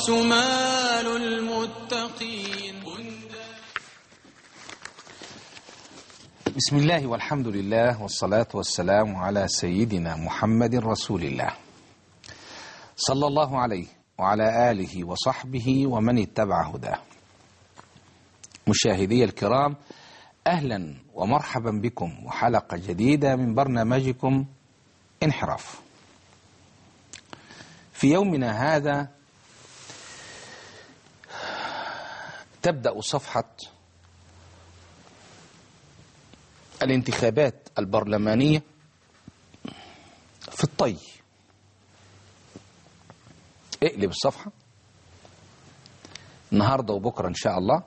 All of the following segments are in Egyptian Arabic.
سمال المتقين بسم الله والحمد لله والصلاة والسلام على سيدنا محمد رسول الله صلى الله عليه وعلى آله وصحبه ومن اتبع هداه مشاهدي الكرام أهلا ومرحبا بكم وحلقة جديدة من برنامجكم انحراف في يومنا هذا تبدأ صفحة الانتخابات البرلمانية في الطي اقلب الصفحة النهاردة وبكرة إن شاء الله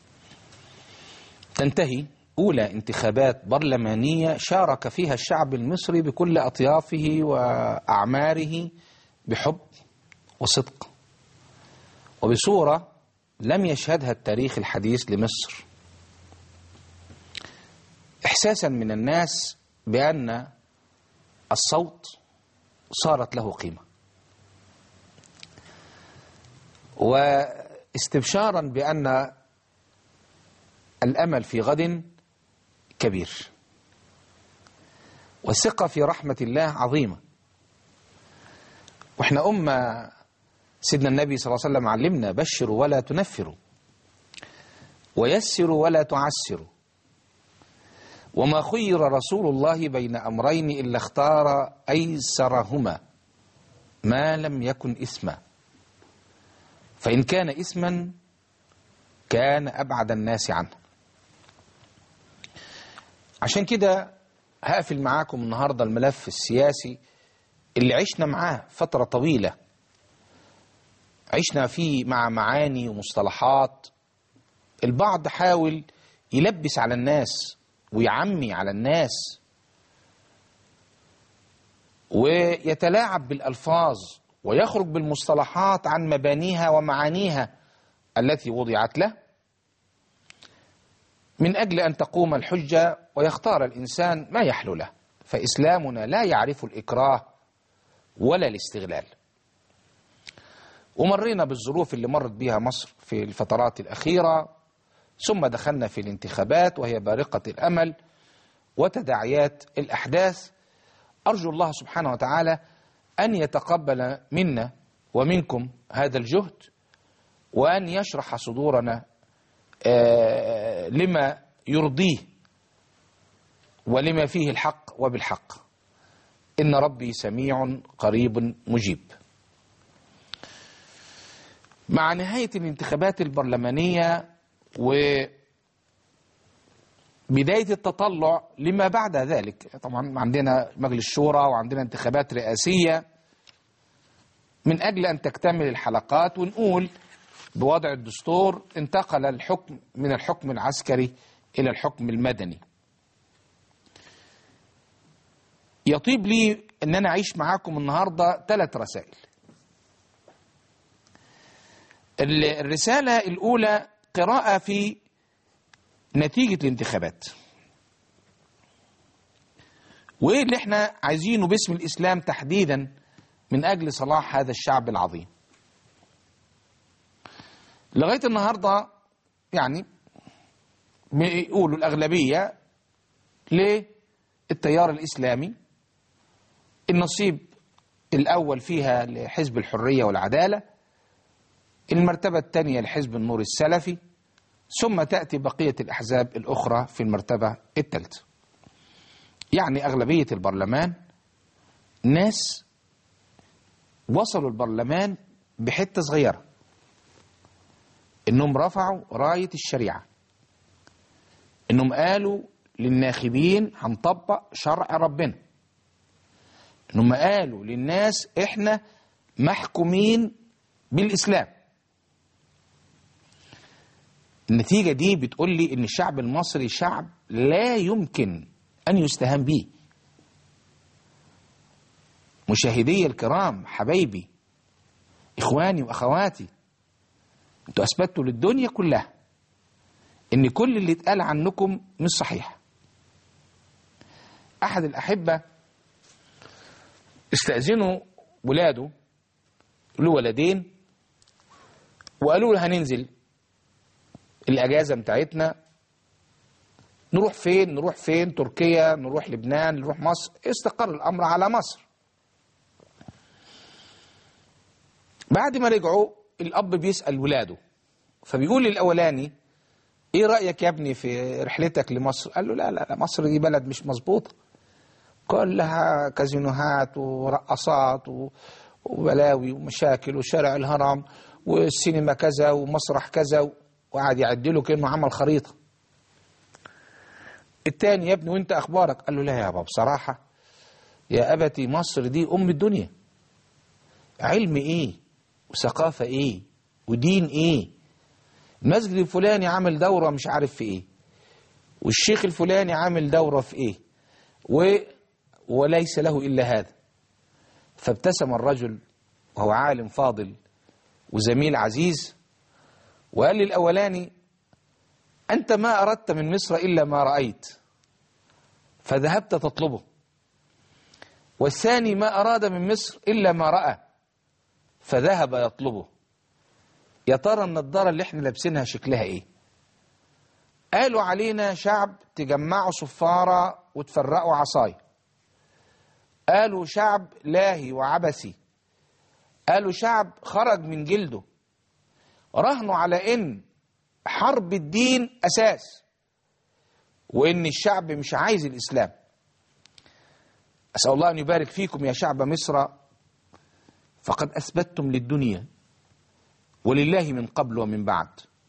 تنتهي أولى انتخابات برلمانية شارك فيها الشعب المصري بكل أطيافه وأعماره بحب وصدق وبصورة لم يشهدها التاريخ الحديث لمصر إحساسا من الناس بأن الصوت صارت له قيمة واستبشارا بأن الأمل في غد كبير والثقة في رحمة الله عظيمة واحنا أمة سيدنا النبي صلى الله عليه وسلم علمنا بشروا ولا تنفروا ويسروا ولا تعسروا وما خير رسول الله بين أمرين إلا اختار أيسرهما ما لم يكن إثما فإن كان إثما كان أبعد الناس عنه عشان كده هقفل معاكم النهاردة الملف السياسي اللي عشنا معاه فترة طويلة عشنا فيه مع معاني ومصطلحات البعض حاول يلبس على الناس ويعمي على الناس ويتلاعب بالألفاظ ويخرج بالمصطلحات عن مبانيها ومعانيها التي وضعت له من أجل أن تقوم الحجة ويختار الإنسان ما يحلو له فإسلامنا لا يعرف الإكراه ولا الاستغلال ومرينا بالظروف اللي مرت بها مصر في الفترات الأخيرة ثم دخلنا في الانتخابات وهي بارقة الأمل وتداعيات الأحداث أرجو الله سبحانه وتعالى أن يتقبل منا ومنكم هذا الجهد وأن يشرح صدورنا لما يرضيه ولما فيه الحق وبالحق إن ربي سميع قريب مجيب مع نهاية الانتخابات البرلمانية وبداية التطلع لما بعد ذلك طبعا عندنا مجلس شورى وعندنا انتخابات رئاسية من أجل أن تكتمل الحلقات ونقول بوضع الدستور انتقل الحكم من الحكم العسكري إلى الحكم المدني يطيب لي أن أنا أعيش معاكم النهاردة ثلاث رسائل الرسالة الأولى قراءة في نتيجة الانتخابات وإيه اللي احنا عايزينه باسم الإسلام تحديدا من أجل صلاح هذا الشعب العظيم لغاية النهاردة يعني بيقولوا الأغلبية للتيار الإسلامي النصيب الأول فيها لحزب الحرية والعدالة المرتبة الثانية لحزب النور السلفي ثم تأتي بقية الأحزاب الأخرى في المرتبة الثالثة يعني أغلبية البرلمان ناس وصلوا البرلمان بحتة صغيرة إنهم رفعوا راية الشريعة إنهم قالوا للناخبين هنطبق شرع ربنا إنهم قالوا للناس إحنا محكومين بالإسلام النتيجة دي بتقول لي إن الشعب المصري شعب لا يمكن أن يستهان به مشاهدي الكرام حبايبي إخواني وأخواتي أنتوا أثبتوا للدنيا كلها إن كل اللي اتقال عنكم مش صحيح أحد الأحبة استأذنوا ولاده له ولدين وقالوا له هننزل الأجازة بتاعتنا نروح فين نروح فين تركيا نروح لبنان نروح مصر استقر الأمر على مصر بعد ما رجعوا الأب بيسأل ولاده فبيقول للأولاني ايه رأيك يا ابني في رحلتك لمصر قال له لا لا, لا مصر دي بلد مش مظبوطة كلها كازينوهات ورقصات و- وبلاوي ومشاكل وشارع الهرم والسينما كذا ومسرح كذا و- وقعد يعدله كأنه عمل خريطة التاني يا ابني وانت اخبارك قال له لا يا بابا بصراحة يا أبتي مصر دي أم الدنيا علم ايه وثقافة ايه ودين ايه المسجد الفلاني عامل دورة مش عارف في ايه والشيخ الفلاني عامل دورة في ايه و وليس له إلا هذا فابتسم الرجل وهو عالم فاضل وزميل عزيز وقال للأولاني أنت ما أردت من مصر إلا ما رأيت فذهبت تطلبه والثاني ما أراد من مصر إلا ما رأى فذهب يطلبه يا ترى النضارة اللي احنا لابسينها شكلها ايه قالوا علينا شعب تجمعوا صفارة وتفرقوا عصاي قالوا شعب لاهي وعبسي قالوا شعب خرج من جلده رهنوا على ان حرب الدين اساس وان الشعب مش عايز الاسلام اسال الله ان يبارك فيكم يا شعب مصر فقد اثبتتم للدنيا ولله من قبل ومن بعد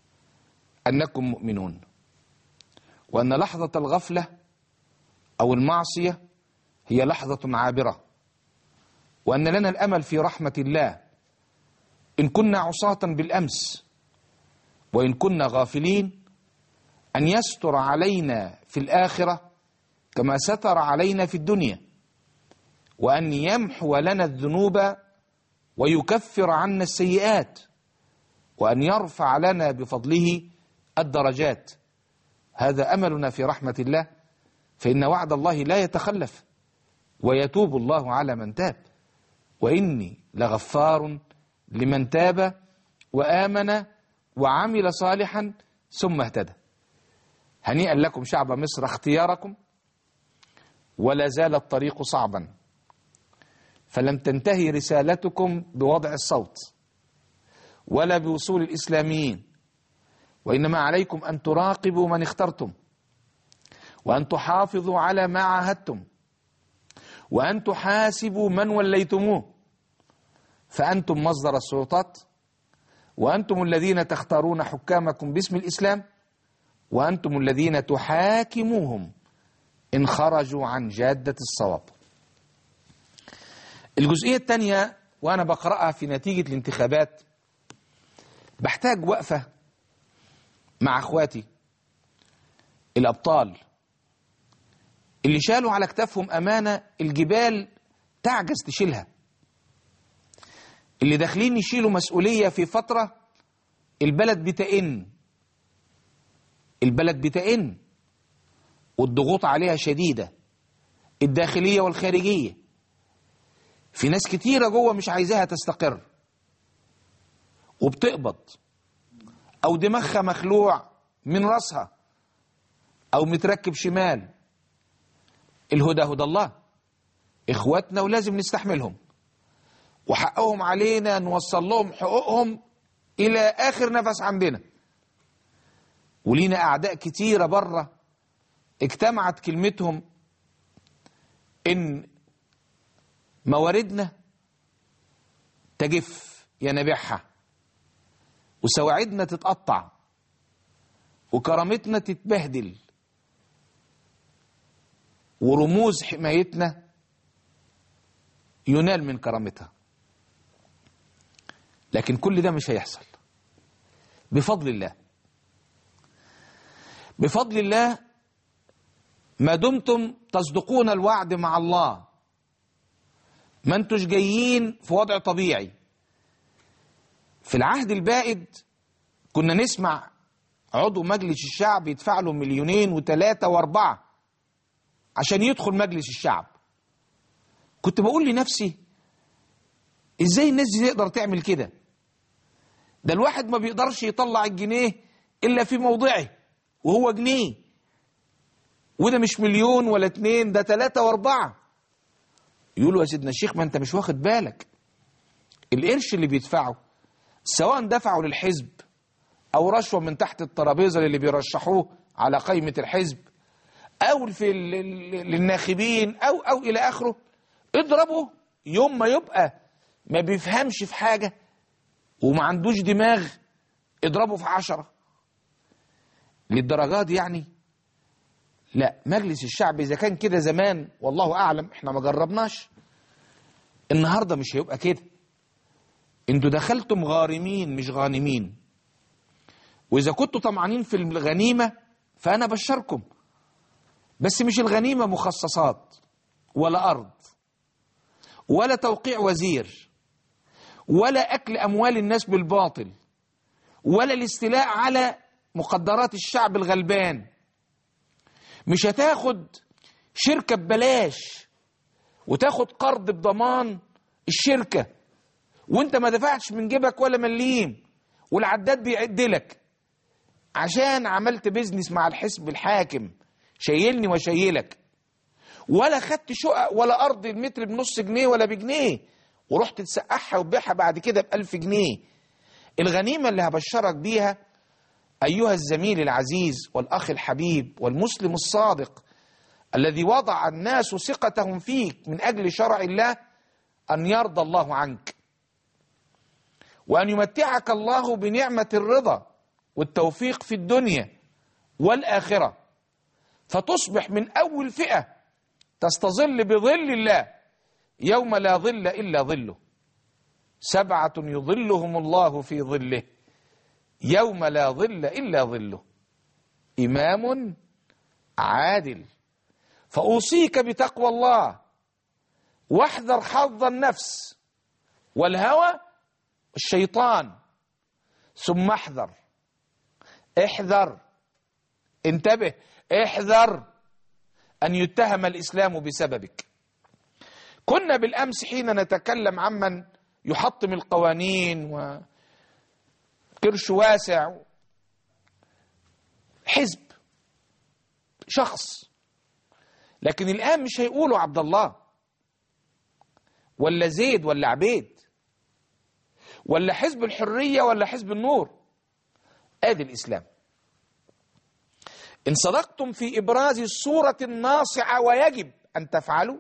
انكم مؤمنون وان لحظه الغفله او المعصيه هي لحظه عابره وان لنا الامل في رحمه الله ان كنا عصاه بالامس وان كنا غافلين ان يستر علينا في الاخره كما ستر علينا في الدنيا وان يمحو لنا الذنوب ويكفر عنا السيئات وأن يرفع لنا بفضله الدرجات هذا أملنا في رحمة الله فإن وعد الله لا يتخلف ويتوب الله على من تاب وإني لغفار لمن تاب وآمن وعمل صالحا ثم اهتدى هنيئا لكم شعب مصر اختياركم ولا زال الطريق صعبا فلم تنتهي رسالتكم بوضع الصوت ولا بوصول الإسلاميين وإنما عليكم أن تراقبوا من اخترتم وأن تحافظوا على ما عاهدتم وأن تحاسبوا من وليتموه فأنتم مصدر السلطات وأنتم الذين تختارون حكامكم باسم الإسلام وأنتم الذين تحاكموهم إن خرجوا عن جادة الصواب الجزئية الثانية وأنا بقرأها في نتيجة الانتخابات بحتاج وقفة مع اخواتي الابطال اللي شالوا على كتافهم امانة الجبال تعجز تشيلها اللي داخلين يشيلوا مسؤولية في فترة البلد بتئن البلد بتئن والضغوط عليها شديدة الداخلية والخارجية في ناس كتيرة جوه مش عايزاها تستقر وبتقبض او دماغها مخلوع من راسها او متركب شمال الهدى هدى الله اخواتنا ولازم نستحملهم وحقهم علينا نوصل لهم حقوقهم الى اخر نفس عندنا ولينا اعداء كتيره بره اجتمعت كلمتهم ان مواردنا تجف ينابيعها وسواعدنا تتقطع وكرامتنا تتبهدل ورموز حمايتنا ينال من كرامتها لكن كل ده مش هيحصل بفضل الله بفضل الله ما دمتم تصدقون الوعد مع الله ما انتوش جايين في وضع طبيعي في العهد البائد كنا نسمع عضو مجلس الشعب يدفع له مليونين وثلاثة واربعة عشان يدخل مجلس الشعب كنت بقول لنفسي ازاي الناس دي تقدر تعمل كده ده الواحد ما بيقدرش يطلع الجنيه إلا في موضعه وهو جنيه وده مش مليون ولا اتنين ده تلاتة واربعة يقولوا يا سيدنا الشيخ ما انت مش واخد بالك القرش اللي بيدفعه سواء دفعوا للحزب او رشوة من تحت الترابيزة اللي بيرشحوه على قائمة الحزب او في ال- ال- للناخبين او او الى اخره اضربه يوم ما يبقى ما بيفهمش في حاجة وما عندوش دماغ اضربه في عشرة للدرجات دي يعني لا مجلس الشعب اذا كان كده زمان والله اعلم احنا ما جربناش النهارده مش هيبقى كده انتوا دخلتم غارمين مش غانمين واذا كنتوا طمعانين في الغنيمه فانا بشركم بس مش الغنيمه مخصصات ولا ارض ولا توقيع وزير ولا اكل اموال الناس بالباطل ولا الاستيلاء على مقدرات الشعب الغلبان مش هتاخد شركة ببلاش وتاخد قرض بضمان الشركة وانت ما دفعتش من جيبك ولا مليم والعداد بيعد لك عشان عملت بيزنس مع الحزب الحاكم شايلني وشايلك ولا خدت شقق ولا ارض المتر بنص جنيه ولا بجنيه ورحت تسقعها وتبيعها بعد كده بألف جنيه الغنيمة اللي هبشرك بيها أيها الزميل العزيز والأخ الحبيب والمسلم الصادق الذي وضع الناس ثقتهم فيك من أجل شرع الله أن يرضى الله عنك وأن يمتعك الله بنعمة الرضا والتوفيق في الدنيا والآخرة فتصبح من أول فئة تستظل بظل الله يوم لا ظل إلا ظله سبعة يظلهم الله في ظله يوم لا ظل إلا ظله إمام عادل فأوصيك بتقوى الله واحذر حظ النفس والهوى الشيطان ثم احذر احذر انتبه احذر أن يتهم الإسلام بسببك كنا بالأمس حين نتكلم عمن يحطم القوانين و كرش واسع حزب شخص لكن الآن مش هيقولوا عبد الله ولا زيد ولا عبيد ولا حزب الحرية ولا حزب النور ادي الإسلام إن صدقتم في إبراز الصورة الناصعة ويجب أن تفعلوا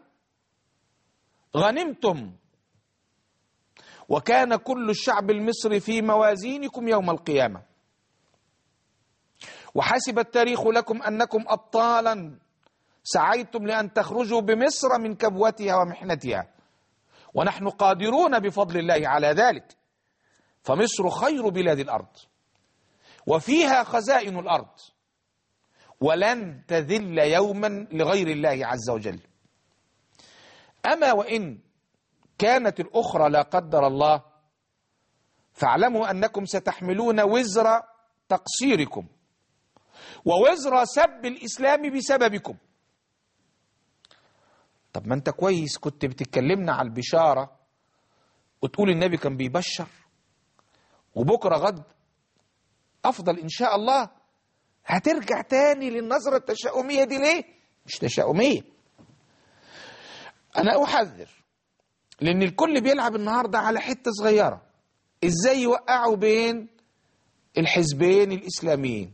غنمتم وكان كل الشعب المصري في موازينكم يوم القيامة وحسب التاريخ لكم أنكم أبطالا سعيتم لأن تخرجوا بمصر من كبوتها ومحنتها ونحن قادرون بفضل الله على ذلك فمصر خير بلاد الأرض وفيها خزائن الأرض ولن تذل يوما لغير الله عز وجل أما وإن كانت الأخرى لا قدر الله فاعلموا أنكم ستحملون وزر تقصيركم ووزر سب الإسلام بسببكم طب ما أنت كويس كنت بتتكلمنا على البشارة وتقول النبي كان بيبشر وبكرة غد أفضل إن شاء الله هترجع تاني للنظرة التشاؤمية دي ليه؟ مش تشاؤمية أنا أحذر لأن الكل بيلعب النهاردة على حتة صغيرة إزاي يوقعوا بين الحزبين الإسلاميين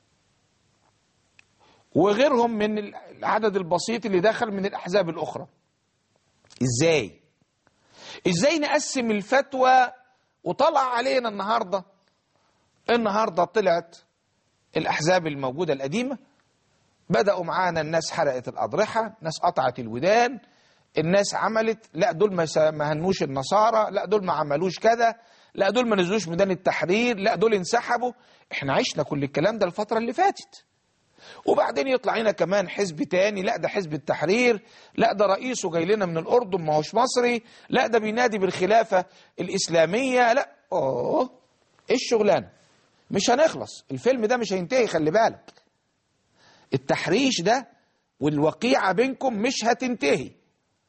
وغيرهم من العدد البسيط اللي دخل من الأحزاب الأخرى إزاي إزاي نقسم الفتوى وطلع علينا النهاردة النهاردة طلعت الأحزاب الموجودة القديمة بدأوا معانا الناس حرقت الأضرحة ناس قطعت الودان الناس عملت لا دول ما ما هنوش النصارى لا دول ما عملوش كذا لا دول ما نزلوش ميدان التحرير لا دول انسحبوا احنا عشنا كل الكلام ده الفترة اللي فاتت وبعدين يطلع لنا كمان حزب تاني لا ده حزب التحرير لا ده رئيسه جاي لنا من الأردن ما هوش مصري لا ده بينادي بالخلافة الإسلامية لا أوه إيه الشغلانة مش هنخلص الفيلم ده مش هينتهي خلي بالك التحريش ده والوقيعة بينكم مش هتنتهي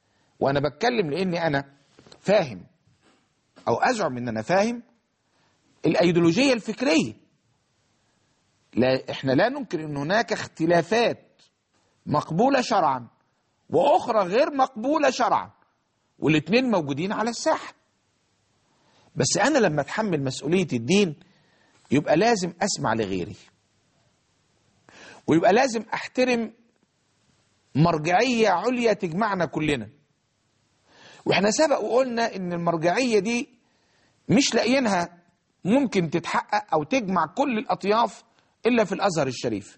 وأنا بتكلم لأني أنا فاهم أو أزعم إن أنا فاهم الايديولوجيه الفكريه لا احنا لا ننكر ان هناك اختلافات مقبوله شرعا واخرى غير مقبوله شرعا والاثنين موجودين على الساحه بس انا لما اتحمل مسؤوليه الدين يبقى لازم اسمع لغيري ويبقى لازم احترم مرجعيه عليا تجمعنا كلنا واحنا سبق وقلنا ان المرجعيه دي مش لاقيينها ممكن تتحقق او تجمع كل الاطياف الا في الازهر الشريف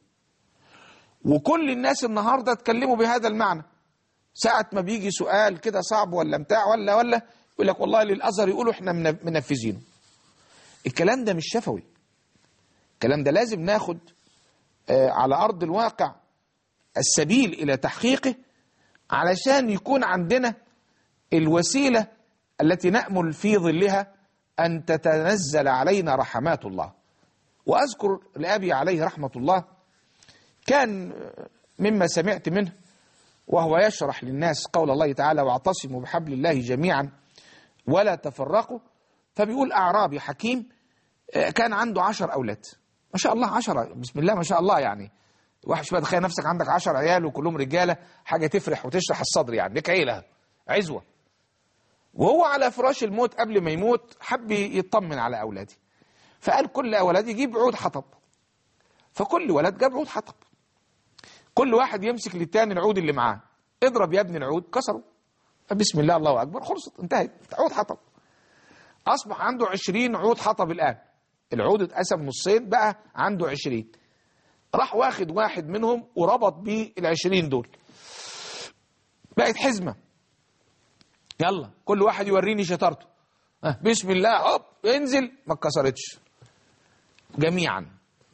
وكل الناس النهارده اتكلموا بهذا المعنى ساعة ما بيجي سؤال كده صعب ولا بتاع ولا ولا يقول لك والله للازهر يقولوا احنا من- منفذينه الكلام ده مش شفوي الكلام ده لازم ناخد آه، على ارض الواقع السبيل الى تحقيقه علشان يكون عندنا الوسيله التي نامل في ظلها ان تتنزل علينا رحمات الله واذكر لابي عليه رحمه الله كان مما سمعت منه وهو يشرح للناس قول الله تعالى واعتصموا بحبل الله جميعا ولا تفرقوا فبيقول اعرابي حكيم آه، كان عنده عشر اولاد ما شاء الله عشرة بسم الله ما شاء الله يعني واحد شويه تخيل نفسك عندك عشر عيال وكلهم رجاله حاجه تفرح وتشرح الصدر يعني لك عيله عزوه وهو على فراش الموت قبل ما يموت حب يطمن على اولاده فقال كل اولاد يجيب عود حطب فكل ولد جاب عود حطب كل واحد يمسك للتاني العود اللي معاه اضرب يا ابني العود كسره بسم الله الله اكبر خلصت انتهت عود حطب اصبح عنده عشرين عود حطب الان العود اتقسم نصين بقى عنده عشرين راح واخد واحد منهم وربط بيه العشرين دول بقت حزمة يلا كل واحد يوريني شطارته ها، بسم الله هوب انزل ما اتكسرتش جميعا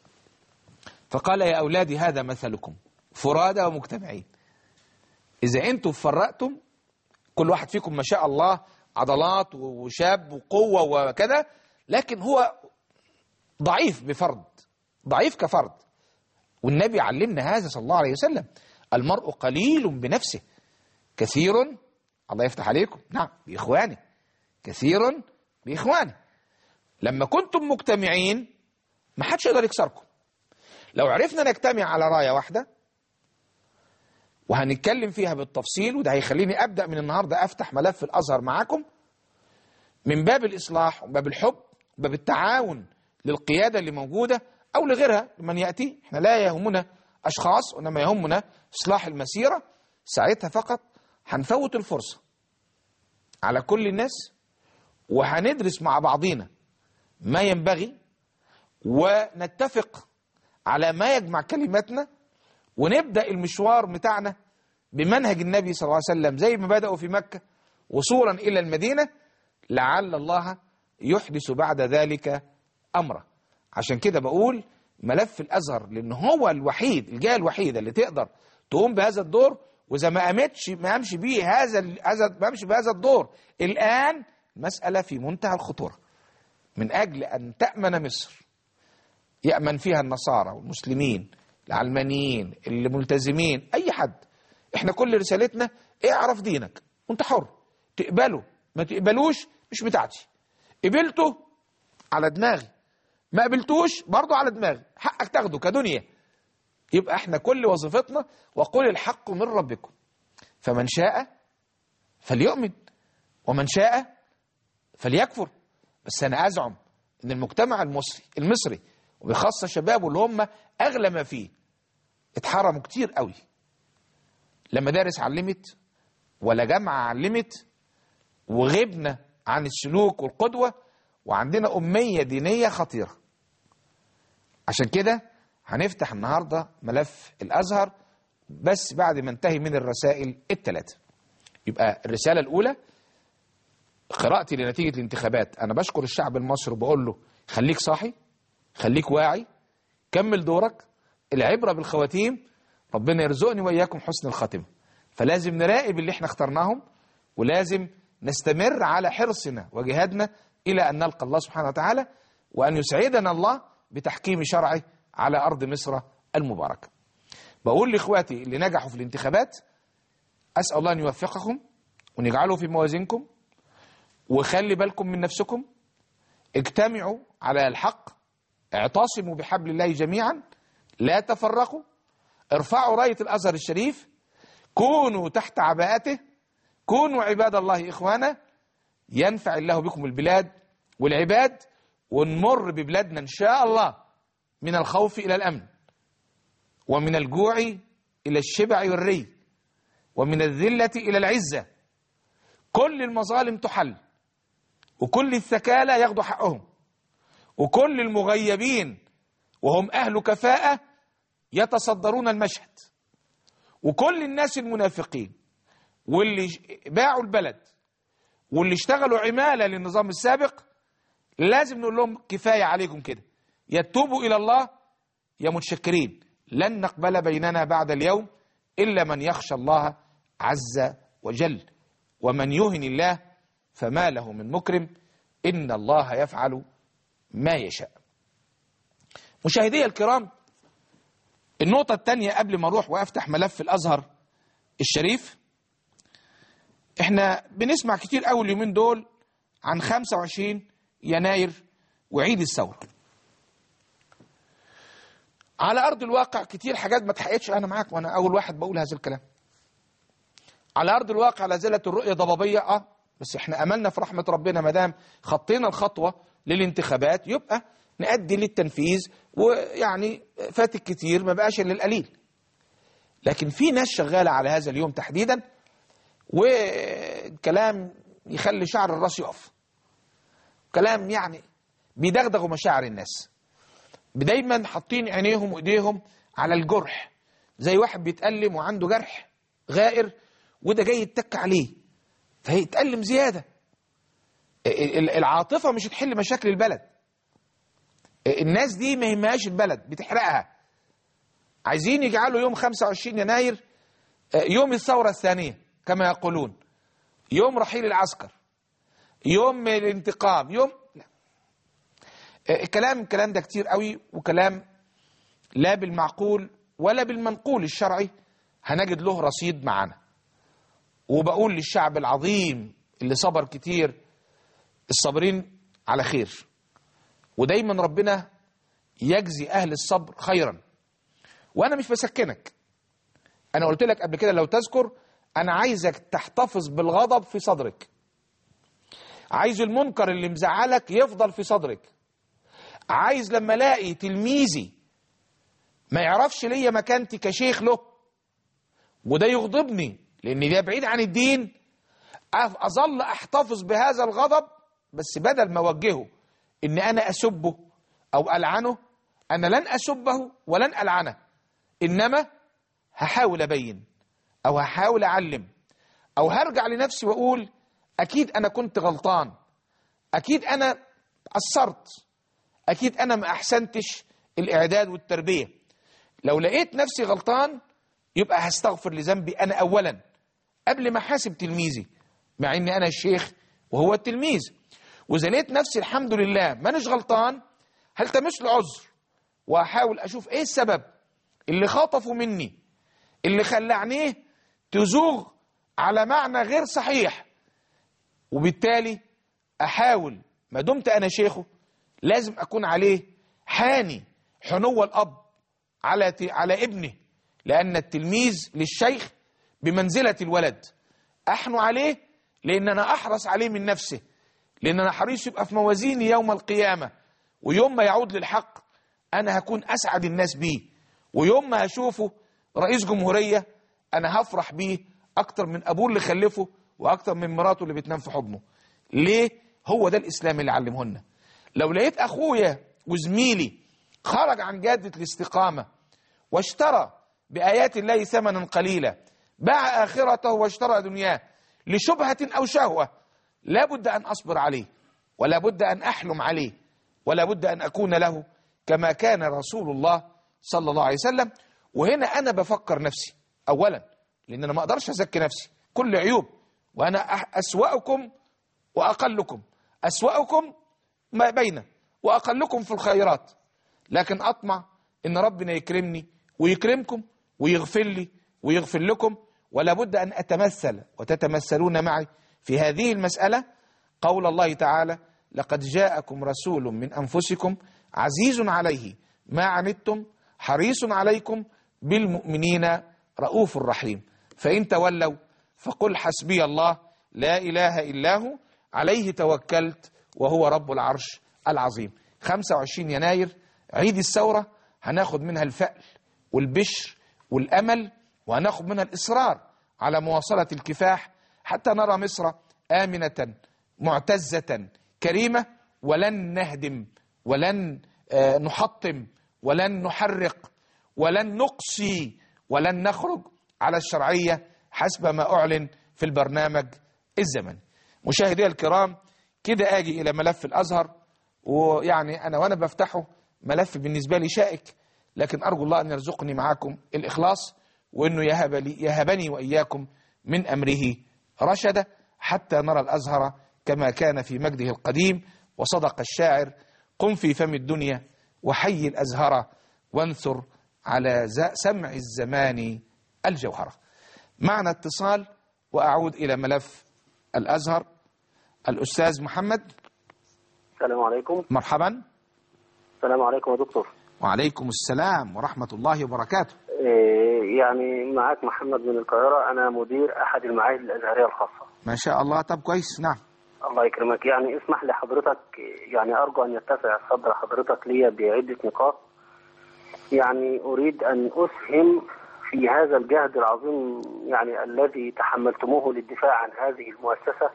فقال يا أولادي هذا مثلكم فرادى ومجتمعين إذا أنتم فرقتم كل واحد فيكم ما شاء الله عضلات وشاب وقوة وكذا لكن هو ضعيف بفرد ضعيف كفرد والنبي علمنا هذا صلى الله عليه وسلم المرء قليل بنفسه كثير الله يفتح عليكم نعم بإخوانه كثير بإخوانه لما كنتم مجتمعين ما حدش يقدر يكسركم لو عرفنا نجتمع على راية واحدة وهنتكلم فيها بالتفصيل وده هيخليني أبدأ من النهاردة أفتح ملف الأزهر معاكم من باب الإصلاح وباب الحب وباب التعاون للقيادة اللي موجودة أو لغيرها لمن يأتي احنا لا يهمنا أشخاص وإنما يهمنا إصلاح المسيرة ساعتها فقط هنفوت الفرصة على كل الناس وهندرس مع بعضينا ما ينبغي ونتفق على ما يجمع كلماتنا ونبدأ المشوار بتاعنا بمنهج النبي صلى الله عليه وسلم زي ما بدأوا في مكة وصولا إلى المدينة لعل الله يحدث بعد ذلك أمره عشان كده بقول ملف الأزهر لأن هو الوحيد الجهة الوحيدة اللي تقدر تقوم بهذا الدور وإذا ما قامتش ما قامش بيه هذا ال- هذا ما قامش بهذا الدور الآن مسألة في منتهى الخطورة من أجل أن تأمن مصر يأمن فيها النصارى والمسلمين العلمانيين اللي ملتزمين أي حد احنا كل رسالتنا اعرف دينك وانت حر تقبله ما تقبلوش مش بتاعتي قبلته على دماغي ما قبلتوش برضه على دماغي حقك تاخده كدنيا يبقى احنا كل وظيفتنا وقل الحق من ربكم فمن شاء فليؤمن ومن شاء فليكفر بس انا ازعم ان المجتمع المصري المصري وبخاصه شبابه اللي هم اغلى ما فيه اتحرموا كتير قوي لا مدارس علمت ولا جامعه علمت وغبنا عن السلوك والقدوه وعندنا اميه دينيه خطيره عشان كده هنفتح النهارده ملف الازهر بس بعد ما انتهي من الرسائل الثلاثه يبقى الرساله الاولى قراءتي لنتيجه الانتخابات انا بشكر الشعب المصري وبقول له خليك صاحي خليك واعي كمل دورك العبره بالخواتيم ربنا يرزقني واياكم حسن الخاتمه فلازم نراقب اللي احنا اخترناهم ولازم نستمر على حرصنا وجهادنا الى ان نلقى الله سبحانه وتعالى وان يسعدنا الله بتحكيم شرعه على ارض مصر المباركه. بقول لاخواتي اللي نجحوا في الانتخابات اسال الله ان يوفقكم ونجعله في موازينكم وخلي بالكم من نفسكم اجتمعوا على الحق اعتصموا بحبل الله جميعا لا تفرقوا ارفعوا راية الأزهر الشريف كونوا تحت عباءته كونوا عباد الله إخوانا ينفع الله بكم البلاد والعباد ونمر ببلادنا إن شاء الله من الخوف إلى الأمن ومن الجوع إلى الشبع والري ومن الذلة إلى العزة كل المظالم تحل وكل الثكالى ياخدوا حقهم وكل المغيبين وهم أهل كفاءة يتصدرون المشهد وكل الناس المنافقين واللي باعوا البلد واللي اشتغلوا عمالة للنظام السابق لازم نقول لهم كفاية عليكم كده يتوبوا إلى الله يا متشكرين لن نقبل بيننا بعد اليوم إلا من يخشى الله عز وجل ومن يهن الله فما له من مكرم إن الله يفعل ما يشاء مشاهدي الكرام النقطة الثانية قبل ما أروح وأفتح ملف الأزهر الشريف احنا بنسمع كتير قوي اليومين دول عن 25 يناير وعيد الثورة على أرض الواقع كتير حاجات ما اتحققتش أنا معاك وأنا أول واحد بقول هذا الكلام على أرض الواقع لا زالت الرؤية ضبابية أه بس احنا أملنا في رحمة ربنا ما دام خطينا الخطوة للانتخابات يبقى نأدي للتنفيذ ويعني فات الكتير ما بقاش إلا القليل لكن في ناس شغالة على هذا اليوم تحديدا وكلام يخلي شعر الراس يقف كلام يعني بيدغدغوا مشاعر الناس دايما حاطين عينيهم وايديهم على الجرح زي واحد بيتألم وعنده جرح غائر وده جاي يتك عليه فهيتألم زيادة العاطفة مش هتحل مشاكل البلد الناس دي ما يهمهاش البلد بتحرقها عايزين يجعلوا يوم 25 يناير يوم الثورة الثانية كما يقولون يوم رحيل العسكر يوم الانتقام يوم لا الكلام الكلام ده كتير قوي وكلام لا بالمعقول ولا بالمنقول الشرعي هنجد له رصيد معانا وبقول للشعب العظيم اللي صبر كتير الصابرين على خير ودايما ربنا يجزي اهل الصبر خيرا وانا مش بسكنك انا قلت لك قبل كده لو تذكر انا عايزك تحتفظ بالغضب في صدرك عايز المنكر اللي مزعلك يفضل في صدرك عايز لما الاقي تلميذي ما يعرفش ليا مكانتي كشيخ له وده يغضبني لان ده بعيد عن الدين اظل احتفظ بهذا الغضب بس بدل ما اوجهه ان انا اسبه او العنه انا لن اسبه ولن العنه انما هحاول ابين او هحاول اعلم او هرجع لنفسي واقول اكيد انا كنت غلطان اكيد انا قصرت اكيد انا ما احسنتش الاعداد والتربيه لو لقيت نفسي غلطان يبقى هستغفر لذنبي انا اولا قبل ما احاسب تلميذي مع اني انا الشيخ وهو التلميذ واذا لقيت نفسي الحمد لله مانيش غلطان هلتمس له عذر واحاول اشوف ايه السبب اللي خطفوا مني اللي خلى عينيه تزوغ على معنى غير صحيح وبالتالي احاول ما دمت انا شيخه لازم اكون عليه حاني حنو الاب على على ابنه لان التلميذ للشيخ بمنزله الولد احنو عليه لان انا احرص عليه من نفسه لان انا حريص يبقى في موازيني يوم القيامه ويوم ما يعود للحق انا هكون اسعد الناس بيه ويوم ما هشوفه رئيس جمهوريه انا هفرح بيه اكتر من ابوه اللي خلفه واكتر من مراته اللي بتنام في حضنه ليه هو ده الاسلام اللي علمه لنا لو لقيت اخويا وزميلي خرج عن جاده الاستقامه واشترى بايات الله ثمنا قليلا باع اخرته واشترى دنياه لشبهه او شهوه لا بد ان اصبر عليه ولا بد ان احلم عليه ولا بد ان اكون له كما كان رسول الله صلى الله عليه وسلم وهنا انا بفكر نفسي اولا لان انا ما اقدرش ازكي نفسي كل عيوب وانا اسواكم واقلكم اسواكم ما بين واقلكم في الخيرات لكن اطمع ان ربنا يكرمني ويكرمكم ويغفر لي ويغفر لكم ولا بد ان اتمثل وتتمثلون معي في هذه المساله قول الله تعالى لقد جاءكم رسول من أنفسكم عزيز عليه ما عنتم حريص عليكم بالمؤمنين رؤوف رحيم فإن تولوا فقل حسبي الله لا إله إلا هو عليه توكلت وهو رب العرش العظيم 25 يناير عيد الثورة هناخد منها الفأل والبشر والأمل وهناخد منها الإصرار على مواصلة الكفاح حتى نرى مصر آمنة معتزة كريمة ولن نهدم ولن آه، نحطم ولن نحرق ولن نقصي ولن نخرج على الشرعية حسب ما أعلن في البرنامج الزمني مشاهدي الكرام كده أجي إلى ملف الأزهر ويعني أنا وأنا بفتحه ملف بالنسبة لي شائك لكن أرجو الله أن يرزقني معاكم الإخلاص وأنه يهب لي يهبني وإياكم من أمره رشدا حتى نرى الأزهر كما كان في مجده القديم وصدق الشاعر قم في فم الدنيا وحي الأزهر وانثر على ز- سمع الزمان الجوهرة معنا اتصال وأعود إلى ملف الأزهر الأستاذ محمد السلام عليكم مرحبا السلام عليكم يا دكتور وعليكم السلام ورحمة الله وبركاته إيه، يعني معاك محمد من القاهرة أنا مدير أحد المعاهد الأزهرية الخاصة ما شاء الله طب كويس نعم الله يكرمك يعني اسمح لحضرتك يعني أرجو أن يتسع صدر حضرتك لي بعدة نقاط يعني أريد أن أسهم في هذا الجهد العظيم يعني الذي تحملتموه للدفاع عن هذه المؤسسة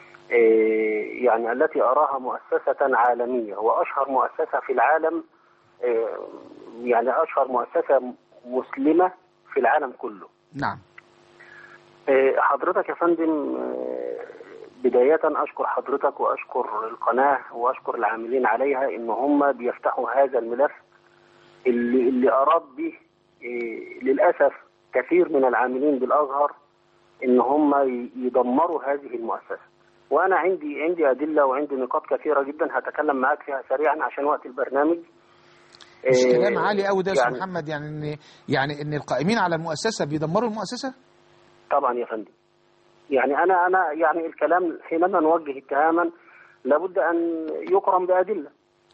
إيه، يعني التي أراها مؤسسة عالمية وأشهر مؤسسة في العالم إيه، يعني أشهر مؤسسة مسلمة في العالم كله نعم إيه، حضرتك يا فندم إيه، بداية أشكر حضرتك وأشكر القناة وأشكر العاملين عليها إن هم بيفتحوا هذا الملف اللي, اللي أراد به إيه، للأسف كثير من العاملين بالأزهر إن هم ي- يدمروا هذه المؤسسة وأنا عندي عندي أدلة وعندي نقاط كثيرة جدا هتكلم معاك فيها سريعا عشان وقت البرنامج مش إيه، كلام عالي قوي ده يا أستاذ يعني- محمد يعني ان يعني ان القائمين على المؤسسه بيدمروا المؤسسه طبعا يا فندم يعني انا انا يعني الكلام حينما نوجه اتهاما لابد ان يقرن بادله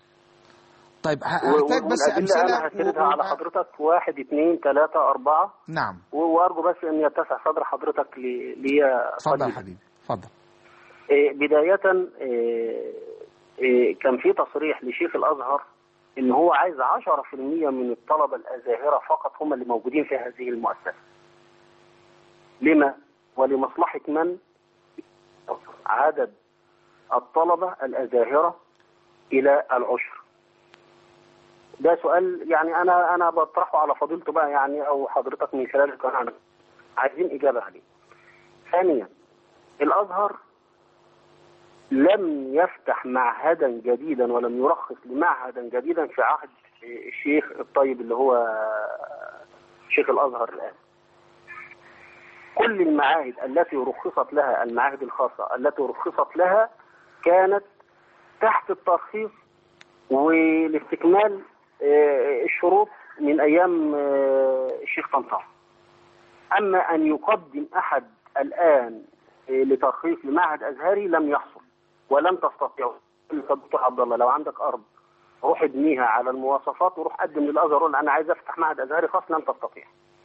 طيب ه- و- هحتاج و- بس والأدلة امثله انا هسردها و- على و- حضرتك واحد اثنين ثلاثة أربعة نعم و- وأرجو بس أن يتسع صدر حضرتك لي لي اتفضل يا قليلاً. حبيبي اتفضل إيه، بداية إيه، إيه، كان في تصريح لشيخ الأزهر إن هو عايز 10% من الطلبة الأزاهرة فقط هم اللي موجودين في هذه المؤسسة. لما؟ ولمصلحة من؟ عدد الطلبة الأزاهرة إلى العشر. ده سؤال يعني أنا أنا بطرحه على فضيلته بقى يعني أو حضرتك من خلال القناة عايزين إجابة عليه. ثانيا الأزهر لم يفتح معهدا جديدا ولم يرخص لمعهدا جديدا في عهد الشيخ الطيب اللي هو شيخ الازهر الان. كل المعاهد التي رخصت لها المعاهد الخاصه التي رخصت لها كانت تحت الترخيص ولاستكمال آه، الشروط من ايام آه، الشيخ طنطاوي. اما ان يقدم احد الان آه، لترخيص لمعهد ازهري لم يحصل ولم تستطيع دكتور عبد الله لو عندك ارض روح ابنيها على المواصفات وروح قدم للازهر قول انا عايز افتح معهد ازهري خاص لن تستطيع.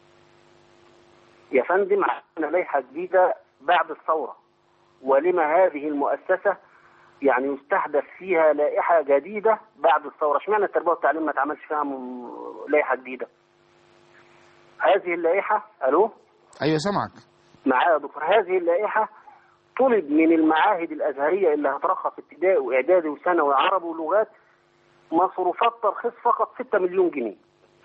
يا فندم عندنا لائحه جديده بعد الثوره ولما هذه المؤسسه يعني يستحدث فيها لائحه جديده بعد الثوره، اشمعنى التربيه والتعليم ما اتعملش فيها م- لائحه جديده؟ هذه اللائحه الو ايوه سامعك معايا يا دكتور هذه اللائحه طلب من المعاهد الازهريه اللي هترخص ابتدائي واعدادي وثانوي عربي ولغات مصروفات ترخيص فقط 6 مليون جنيه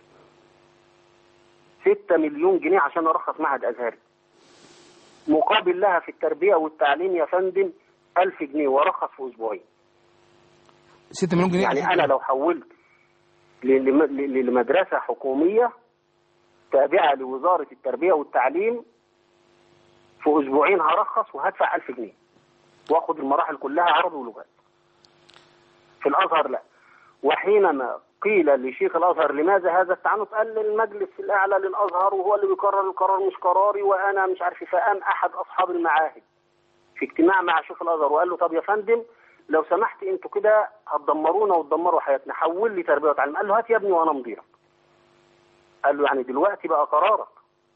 6 مليون جنيه عشان ارخص معهد ازهري مقابل لها في التربيه والتعليم يا فندم 1000 جنيه وارخص في اسبوعين 6 مليون جنيه يعني انا لو حولت ل- لم- ل- لمدرسه حكوميه تابعه لوزاره التربيه والتعليم في اسبوعين هرخص وهدفع 1000 جنيه واخد المراحل كلها عربي ولغات في الازهر لا وحينما قيل لشيخ الازهر لماذا هذا التعنت قال المجلس الاعلى للازهر وهو اللي بيقرر القرار مش قراري وانا مش عارف إيه. فقام احد اصحاب المعاهد في اجتماع مع شيخ الازهر وقال له طب يا فندم لو سمحت انتوا كده هتدمرونا وتدمروا حياتنا حول لي تربيه وتعليم قال له هات يا ابني وانا مضيعك قال له يعني دلوقتي بقى قرارك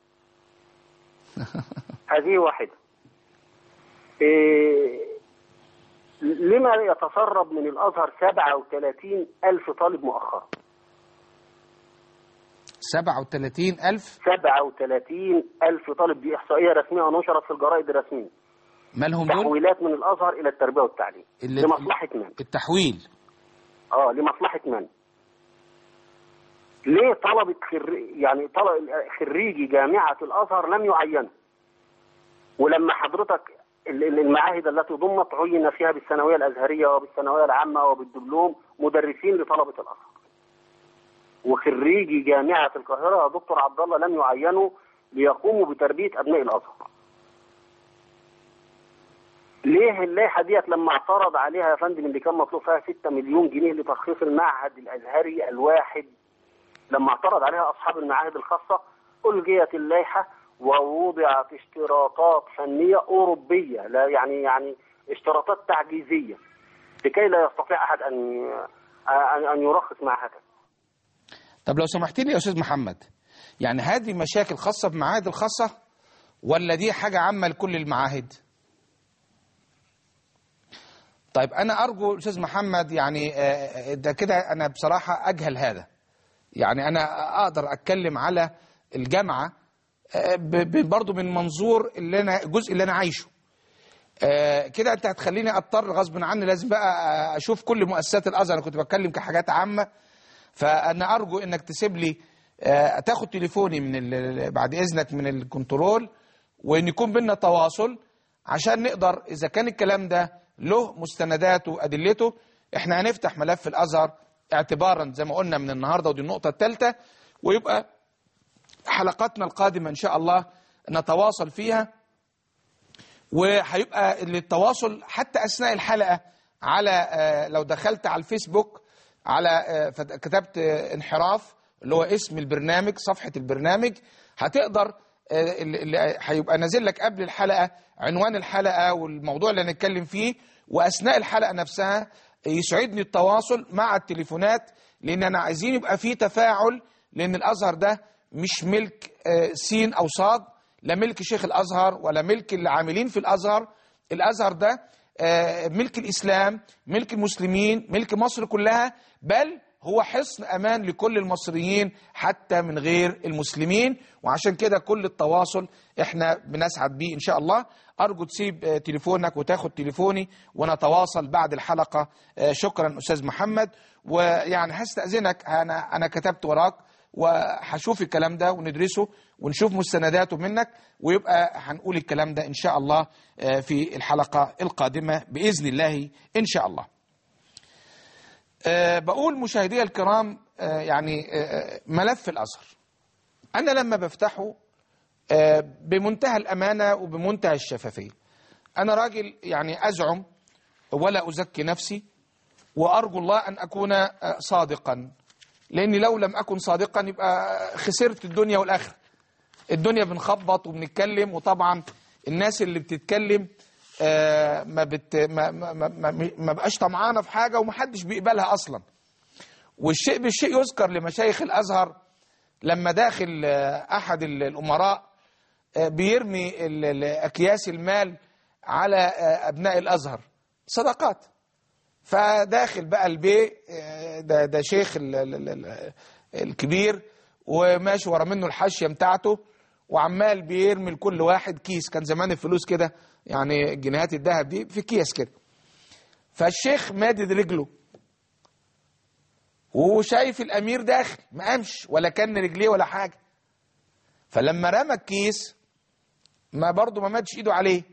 هذه واحده إيه لما يتسرب من الازهر 37 الف طالب مؤخرا 37000 37 الف طالب دي احصائيه رسميه ونشرت في الجرائد الرسميه مالهم دول تحويلات من الازهر الى التربيه والتعليم اللي- لمصلحه من التحويل اه لمصلحه من ليه طلبة خري... يعني طلب خريجي جامعة الأزهر لم يعينوا ولما حضرتك ال- ال- المعاهد التي ضمت عين فيها بالثانوية الأزهرية وبالثانوية العامة وبالدبلوم مدرسين لطلبة الأزهر وخريجي جامعة القاهرة يا دكتور عبد الله لم يعينوا ليقوموا بتربية أبناء الأزهر ليه اللائحة ديت لما اعترض عليها يا فندم اللي كان مطلوب فيها 6 مليون جنيه لترخيص المعهد الأزهري الواحد لما اعترض عليها أصحاب المعاهد الخاصة ألغيت اللائحة ووضعت اشتراطات فنية أوروبية لا يعني يعني اشتراطات تعجيزية لكي لا يستطيع أحد أن أن أن يرخص معهدا طب لو سمحت لي يا استاذ محمد يعني هذه مشاكل خاصه بمعاهد الخاصه ولا دي حاجه عامه لكل المعاهد طيب انا ارجو استاذ محمد يعني آه، ده كده انا بصراحه اجهل هذا يعني انا اقدر اتكلم على الجامعه آه، ب- ب- برضو من منظور اللي انا الجزء اللي انا عايشه آه، كده انت هتخليني اضطر غصب عني لازم بقى آه، اشوف كل مؤسسات الازهر انا كنت بتكلم كحاجات عامه فانا ارجو انك تسيب لي آه، تاخد تليفوني من ال- بعد اذنك من الكنترول وان يكون بينا تواصل عشان نقدر اذا كان الكلام ده له مستنداته وادلته احنا هنفتح ملف الازهر اعتبارا زي ما قلنا من النهارده ودي النقطه الثالثه ويبقى حلقاتنا القادمه ان شاء الله نتواصل فيها وهيبقى التواصل حتى اثناء الحلقه على آه، لو دخلت على الفيسبوك على آه، فت- كتبت آه، انحراف اللي هو اسم البرنامج صفحه البرنامج هتقدر آه، اللي اللي هيبقى نازل لك قبل الحلقه عنوان الحلقه والموضوع اللي هنتكلم فيه واثناء الحلقه نفسها يسعدني التواصل مع التليفونات لان انا عايزين يبقى في تفاعل لان الازهر ده مش ملك آه، سين او صاد لا ملك شيخ الازهر ولا ملك العاملين في الازهر الازهر ده آه، ملك الاسلام ملك المسلمين ملك مصر كلها بل هو حصن امان لكل المصريين حتى من غير المسلمين وعشان كده كل التواصل احنا بنسعد بيه ان شاء الله ارجو تسيب آه، تليفونك وتاخد تليفوني ونتواصل بعد الحلقه آه، شكرا استاذ محمد ويعني هستاذنك انا انا كتبت وراك وهشوف الكلام ده وندرسه ونشوف مستنداته منك ويبقى هنقول الكلام ده ان شاء الله آه، في الحلقه القادمه باذن الله ان شاء الله. آه، بقول مشاهدي الكرام آه، يعني آه، ملف الازهر. انا لما بفتحه آه، بمنتهى الامانه وبمنتهى الشفافيه. انا راجل يعني ازعم ولا ازكي نفسي وارجو الله ان اكون آه، صادقا لاني لو لم اكن صادقا يبقى خسرت الدنيا والاخره الدنيا بنخبط وبنتكلم وطبعا الناس اللي بتتكلم آه، ما بت ما ما ما, ما, ما بقاش طمعانه في حاجه ومحدش بيقبلها اصلا والشيء بالشيء يذكر لمشايخ الازهر لما داخل آه، احد ال- الامراء آه، بيرمي ال- ال- اكياس المال على آه، ابناء الازهر صدقات فداخل بقى البي آه، ده ده شيخ ال- ال- ال- الكبير وماشي ورا منه الحاشيه بتاعته وعمال بيرمي لكل واحد كيس كان زمان الفلوس كده يعني جنيهات الذهب دي في كيس كده فالشيخ مادد رجله وشايف الامير داخل ما قامش ولا كان رجليه ولا حاجه فلما رمى الكيس ما برضه ما مدش ايده عليه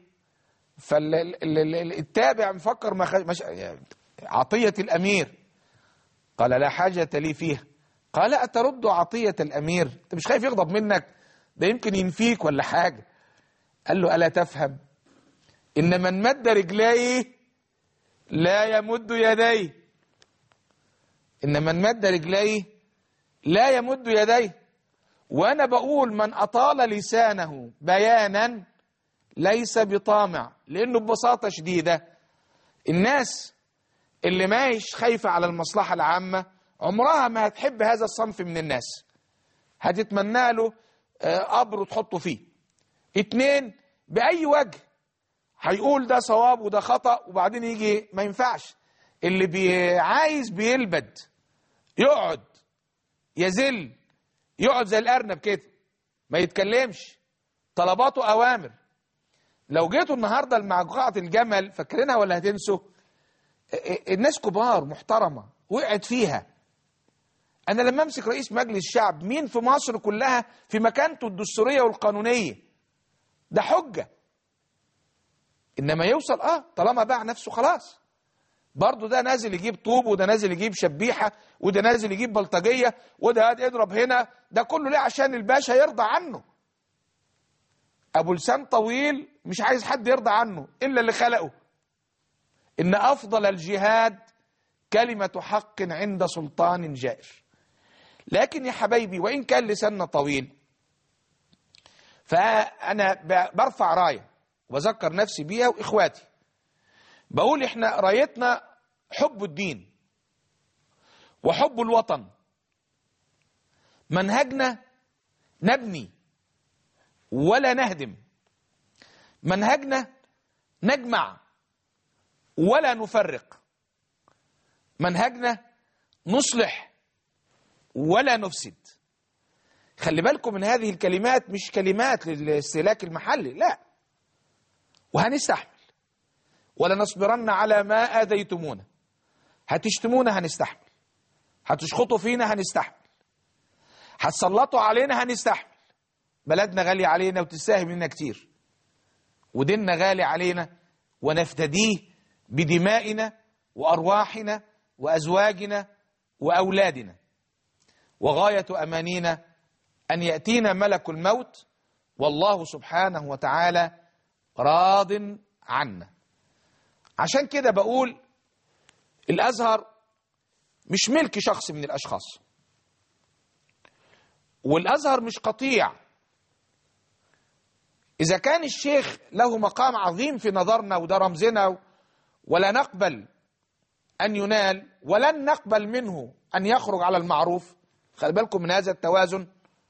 فالتابع مفكر ما خ... مش... يعني عطية الأمير قال لا حاجة لي فيها قال أترد عطية الأمير أنت مش خايف يغضب منك ده يمكن ينفيك ولا حاجة قال له ألا تفهم إن من مد رجليه لا يمد يديه إن من مد رجليه لا يمد يديه وأنا بقول من أطال لسانه بيانا ليس بطامع لأنه ببساطة شديدة الناس اللي ماهيش خايفة على المصلحة العامة عمرها ما هتحب هذا الصنف من الناس هتتمنى له آه، قبر وتحطه فيه اتنين بأي وجه هيقول ده صواب وده خطأ وبعدين يجي ما ينفعش اللي بي عايز بيلبد يقعد يزل يقعد زي الأرنب كده ما يتكلمش طلباته أوامر لو جيتوا النهاردة لموقعة الجمل فاكرينها ولا هتنسوا الناس كبار محترمة وقعت فيها أنا لما أمسك رئيس مجلس الشعب مين في مصر كلها في مكانته الدستورية والقانونية ده حجة إنما يوصل آه طالما باع نفسه خلاص برضه ده نازل يجيب طوب وده نازل يجيب شبيحة وده نازل يجيب بلطجية وده قاعد يضرب هنا ده كله ليه عشان الباشا يرضى عنه أبو لسان طويل مش عايز حد يرضى عنه إلا اللي خلقه إن أفضل الجهاد كلمة حق عند سلطان جائر لكن يا حبايبي وإن كان لساننا طويل فأنا ب- برفع راية وبذكر نفسي بيها وإخواتي بقول إحنا رايتنا حب الدين وحب الوطن منهجنا نبني ولا نهدم منهجنا نجمع ولا نفرق منهجنا نصلح ولا نفسد خلي بالكم من هذه الكلمات مش كلمات للاستهلاك المحلي لا وهنستحمل ولا نصبرن على ما آذيتمونا هتشتمونا هنستحمل هتشخطوا فينا هنستحمل هتسلطوا علينا هنستحمل بلدنا غالية علينا وتستاهل منا كتير وديننا غالي علينا ونفتديه بدمائنا وأرواحنا وأزواجنا وأولادنا وغاية أمانينا أن يأتينا ملك الموت والله سبحانه وتعالى راض عنا عشان كده بقول الأزهر مش ملك شخص من الأشخاص والأزهر مش قطيع إذا كان الشيخ له مقام عظيم في نظرنا وده رمزنا ولا نقبل أن ينال ولن نقبل منه أن يخرج على المعروف خلي بالكم من هذا التوازن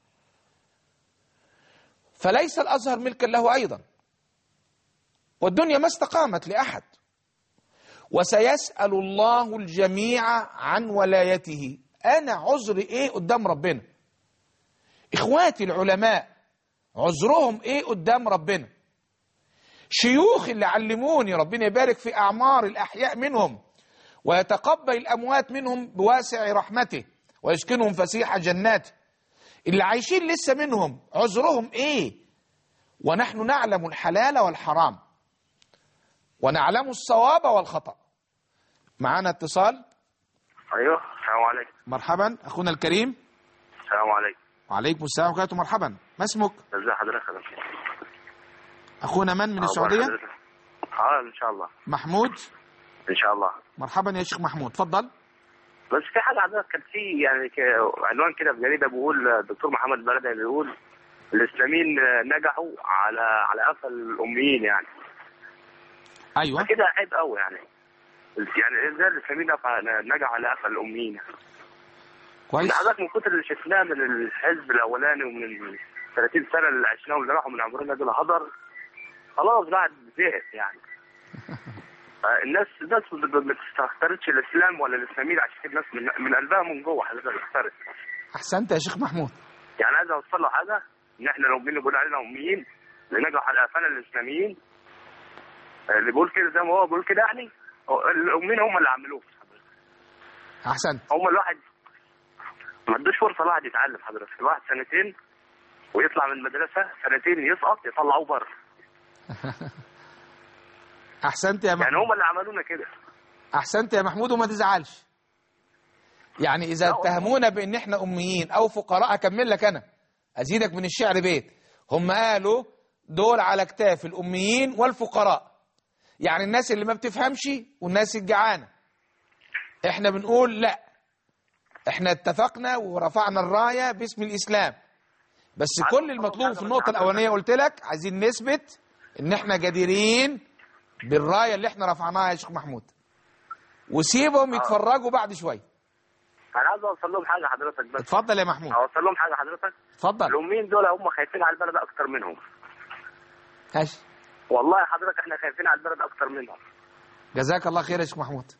فليس الأزهر ملكا له أيضا والدنيا ما استقامت لأحد وسيسأل الله الجميع عن ولايته أنا عذري إيه قدام ربنا إخواتي العلماء عذرهم إيه قدام ربنا شيوخ اللي علموني ربنا يبارك في أعمار الأحياء منهم ويتقبل الأموات منهم بواسع رحمته ويسكنهم فسيح جناته اللي عايشين لسه منهم عذرهم إيه ونحن نعلم الحلال والحرام ونعلم الصواب والخطأ معانا اتصال ايوه السلام عليكم مرحبا أخونا الكريم السلام عليكم وعليكم السلام ورحمة الله مرحبا ما اسمك ازي حضرتك أخونا من من السعودية اه ان شاء الله محمود ان شاء الله مرحبا يا شيخ محمود تفضل بس في حاجه حضرتك كان في يعني ك- عنوان كده في جريده بيقول الدكتور محمد بلدي بيقول الاسلاميين نجحوا على على قفا الاميين يعني أيوة كده عيب قوي يعني يعني ازاي الاسلاميين نفع- نجحوا على قفا الاميين يعني كويس حضرتك من كتر اللي شفناه من الحزب الاولاني ومن ال 30 سنه اللي عشناهم اللي راحوا من عمرنا دول هدر خلاص بعد زهق يعني الناس الناس ما بتستختارش الاسلام ولا الاسلاميين عشان كده الناس من, من قلبها من جوه حضرتك بتختار أحسنت يا شيخ محمود يعني عايز اوصل له حاجه ان احنا لو جينا بنقول علينا اميين اللي نجحوا على قفانا الاسلاميين اللي بيقول كده زي ما هو بيقول كده يعني هو- الاميين هم اللي عملوه أحسنت هم الواحد ما ادوش فرصه الواحد يتعلم حضرتك الواحد سنتين ويطلع من المدرسه سنتين يسقط يطلعوه بره أحسنت يا يعني محمود هم اللي عملونا كده أحسنت يا محمود وما تزعلش يعني إذا لا، اتهمونا بأن إحنا أميين أو فقراء أكمل لك أنا أزيدك من الشعر بيت هم قالوا دول على كتاف الأميين والفقراء يعني الناس اللي ما بتفهمش والناس الجعانة إحنا بنقول لا إحنا اتفقنا ورفعنا الراية باسم الإسلام بس كل المطلوب في النقطة الأولانية قلت لك عايزين نثبت إن إحنا جديرين بالراية اللي إحنا رفعناها يا شيخ محمود وسيبهم يتفرجوا بعد شويه انا عايز اوصل لهم حاجه حضرتك بس اتفضل يا محمود اوصل لهم حاجه حضرتك اتفضل الامين دول هم خايفين على البلد اكتر منهم ماشي والله حضرتك احنا خايفين على البلد اكتر منهم جزاك الله خير يا شيخ محمود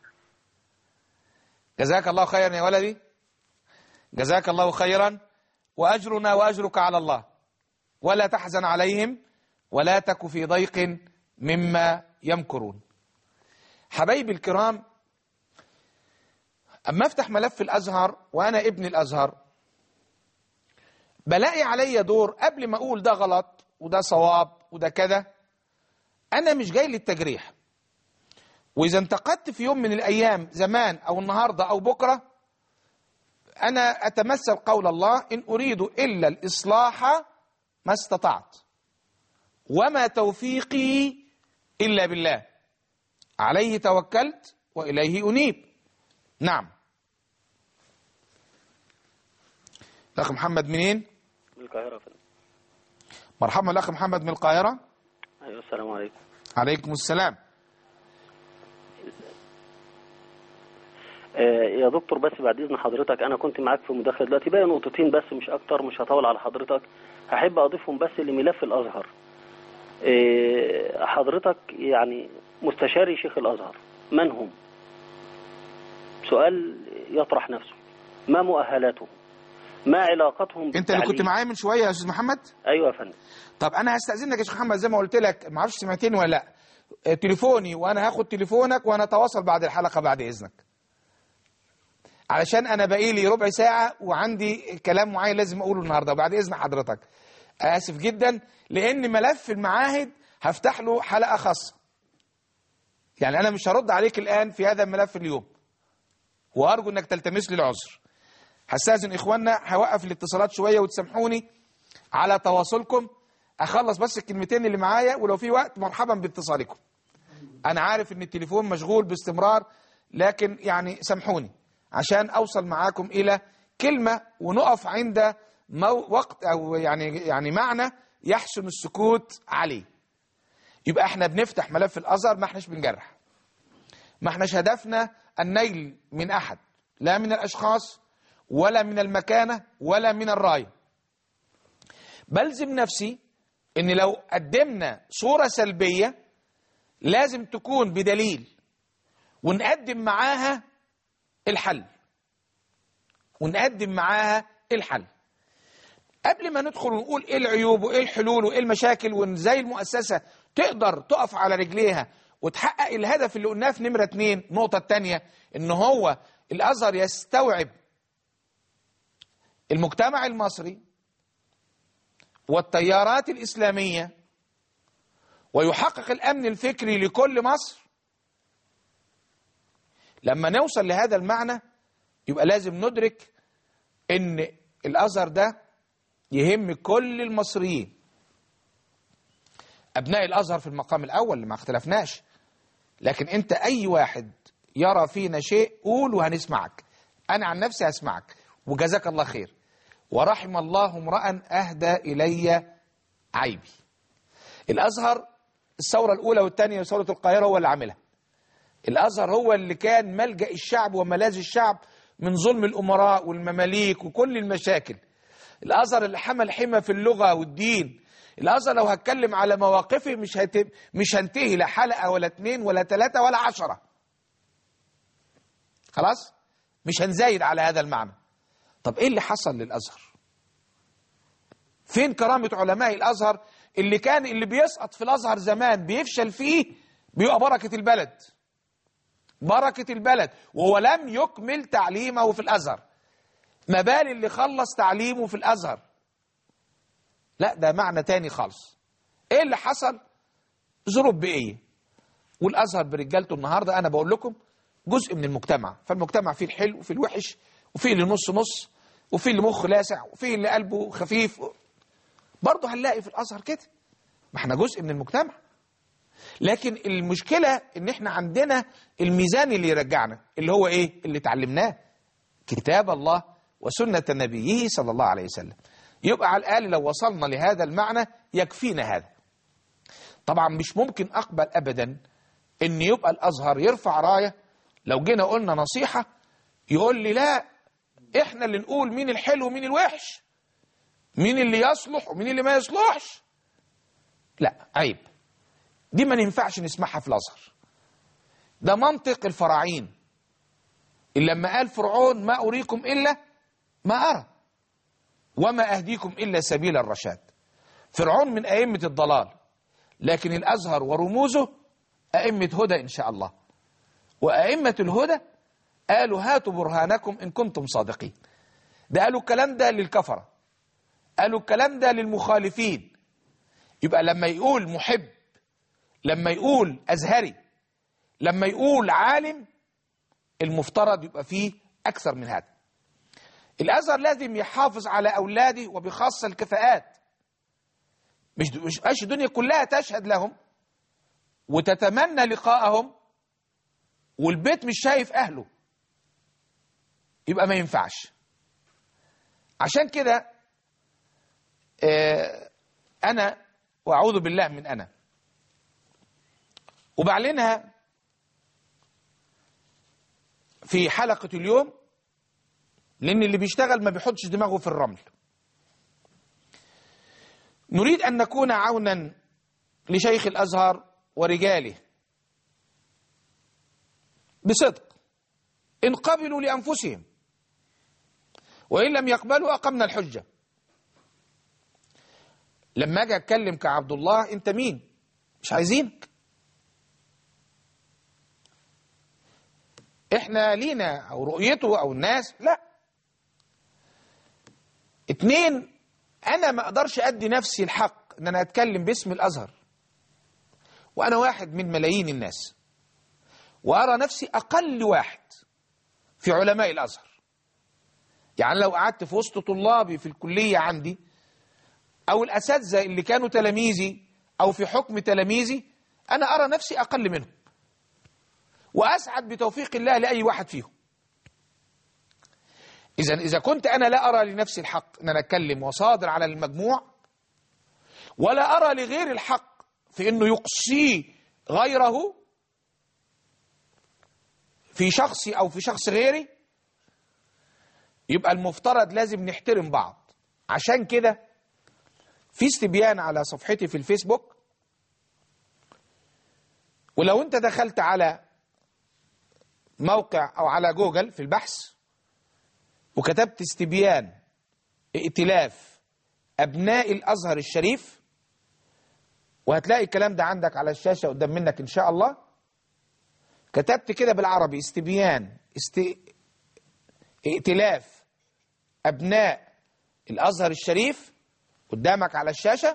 جزاك الله خيرا يا ولدي جزاك الله خيرا وأجرنا وأجرك على الله ولا تحزن عليهم ولا تك في ضيق مما يمكرون حبايبي الكرام أما أفتح ملف الأزهر وأنا ابن الأزهر بلاقي عليا دور قبل ما أقول ده غلط وده صواب وده كذا أنا مش جاي للتجريح وإذا انتقدت في يوم من الأيام زمان أو النهاردة أو بكرة أنا أتمثل قول الله إن أريد إلا الإصلاح ما استطعت وما توفيقي إلا بالله عليه توكلت وإليه أنيب نعم الأخ محمد منين؟ من القاهره فندم مرحبا الأخ محمد من القاهرة ايوه السلام عليكم عليكم السلام يا دكتور بس بعد اذن حضرتك انا كنت معاك في مداخله دلوقتي باقي نقطتين بس مش اكتر مش هطول على حضرتك هحب اضيفهم بس لملف الازهر آه، حضرتك يعني مستشاري شيخ الازهر من هم سؤال يطرح نفسه ما مؤهلاتهم ما علاقتهم أنت اللي كنت بالتعليم؟ معايا من شوية يا أستاذ محمد ايوه يا فندم طب أنا هستأذنك يا شيخ محمد زي ما قلت لك ما اعرفش سمعتني ولا لا آه، تليفوني وأنا هاخد تليفونك وهنتواصل بعد الحلقة بعد إذنك علشان أنا باقي لي ربع ساعة وعندي كلام معين لازم أقوله النهاردة بعد إذن حضرتك آسف جدا لأن ملف المعاهد هفتح له حلقة خاصة يعني أنا مش هرد عليك الآن في هذا الملف اليوم وأرجو أنك تلتمس لي العذر هستاذن إخواننا هوقف الاتصالات شوية وتسامحوني على تواصلكم أخلص بس الكلمتين اللي معايا ولو في وقت مرحبا باتصالكم أنا عارف أن التليفون مشغول باستمرار لكن يعني سامحوني عشان أوصل معاكم إلى كلمة ونقف عند مو وقت أو يعني يعني معنى يحسن السكوت عليه يبقى احنا بنفتح ملف الأزهر ما احناش بنجرح ما احناش هدفنا النيل من أحد لا من الأشخاص ولا من المكانة ولا من الراية بلزم نفسي ان لو قدمنا صورة سلبية لازم تكون بدليل ونقدم معاها الحل ونقدم معاها الحل قبل ما ندخل ونقول ايه العيوب وايه الحلول وايه المشاكل وازاي المؤسسة تقدر تقف على رجليها وتحقق الهدف اللي قلناه في نمرة اتنين النقطة التانية ان هو الازهر يستوعب المجتمع المصري والتيارات الإسلامية ويحقق الأمن الفكري لكل مصر لما نوصل لهذا المعنى يبقى لازم ندرك ان الازهر ده يهم كل المصريين ابناء الازهر في المقام الاول اللي ما اختلفناش لكن انت اي واحد يرى فينا شيء قول وهنسمعك انا عن نفسي هسمعك وجزاك الله خير ورحم الله امرا اهدى الي عيبي الازهر الثوره الاولى والثانيه وثوره القاهره هو اللي عاملها الازهر هو اللي كان ملجا الشعب وملاذ الشعب من ظلم الامراء والمماليك وكل المشاكل الازهر اللي حمل حمى في اللغه والدين الازهر لو هتكلم على مواقفه مش هت... مش هنتهي لا حلقه ولا اتنين ولا تلاته ولا عشره خلاص مش هنزايد على هذا المعنى طب ايه اللي حصل للازهر فين كرامه علماء الازهر اللي كان اللي بيسقط في الازهر زمان بيفشل فيه بيبقى بركه البلد بركة البلد وهو لم يكمل تعليمه في الأزهر ما بال اللي خلص تعليمه في الأزهر لا ده معنى تاني خالص ايه اللي حصل ظروف بيئية والأزهر برجالته النهاردة أنا بقول لكم جزء من المجتمع فالمجتمع فيه الحلو وفيه الوحش وفيه اللي نص نص وفيه اللي مخه لاسع وفيه اللي قلبه خفيف برضه هنلاقي في الأزهر كده ما احنا جزء من المجتمع لكن المشكلة ان احنا عندنا الميزان اللي يرجعنا اللي هو ايه اللي اتعلمناه كتاب الله وسنة نبيه صلى الله عليه وسلم يبقى على الأقل لو وصلنا لهذا المعنى يكفينا هذا طبعا مش ممكن أقبل أبدا ان يبقى الأزهر يرفع راية لو جينا قلنا نصيحة يقول لي لا احنا اللي نقول مين الحلو ومين الوحش مين اللي يصلح ومين اللي ما يصلحش لا عيب دي ما ينفعش نسمعها في الازهر ده منطق الفراعين اللي لما قال فرعون ما اريكم الا ما ارى وما اهديكم الا سبيل الرشاد فرعون من ائمه الضلال لكن الازهر ورموزه ائمه هدى ان شاء الله وائمه الهدى قالوا هاتوا برهانكم ان كنتم صادقين ده قالوا الكلام ده للكفره قالوا الكلام ده للمخالفين يبقى لما يقول محب لما يقول أزهري لما يقول عالم المفترض يبقى فيه أكثر من هذا الأزهر لازم يحافظ على أولاده وبخاصة الكفاءات مش مش مش الدنيا كلها تشهد لهم وتتمنى لقائهم والبيت مش شايف أهله يبقى ما ينفعش عشان كده آه، أنا وأعوذ بالله من أنا وبعلنها في حلقة اليوم لأن اللي بيشتغل ما بيحطش دماغه في الرمل نريد أن نكون عونا لشيخ الأزهر ورجاله بصدق إن قبلوا لأنفسهم وإن لم يقبلوا أقمنا الحجة لما أجي أتكلم كعبد الله أنت مين مش عايزينك احنا لينا او رؤيته او الناس لا اتنين انا ما اقدرش ادي نفسي الحق ان انا اتكلم باسم الازهر وانا واحد من ملايين الناس وارى نفسي اقل واحد في علماء الازهر يعني لو قعدت في وسط طلابي في الكليه عندي او الاساتذه اللي كانوا تلاميذي او في حكم تلاميذي انا ارى نفسي اقل منهم واسعد بتوفيق الله لاي واحد فيهم اذا اذا كنت انا لا ارى لنفسي الحق ان انا اتكلم وصادر على المجموع ولا ارى لغير الحق في انه يقصي غيره في شخصي او في شخص غيري يبقى المفترض لازم نحترم بعض عشان كده في استبيان على صفحتي في الفيسبوك ولو انت دخلت على موقع او على جوجل في البحث وكتبت استبيان ائتلاف ابناء الازهر الشريف وهتلاقي الكلام ده عندك على الشاشه قدام منك ان شاء الله كتبت كده بالعربي استبيان است... ائتلاف ابناء الازهر الشريف قدامك على الشاشه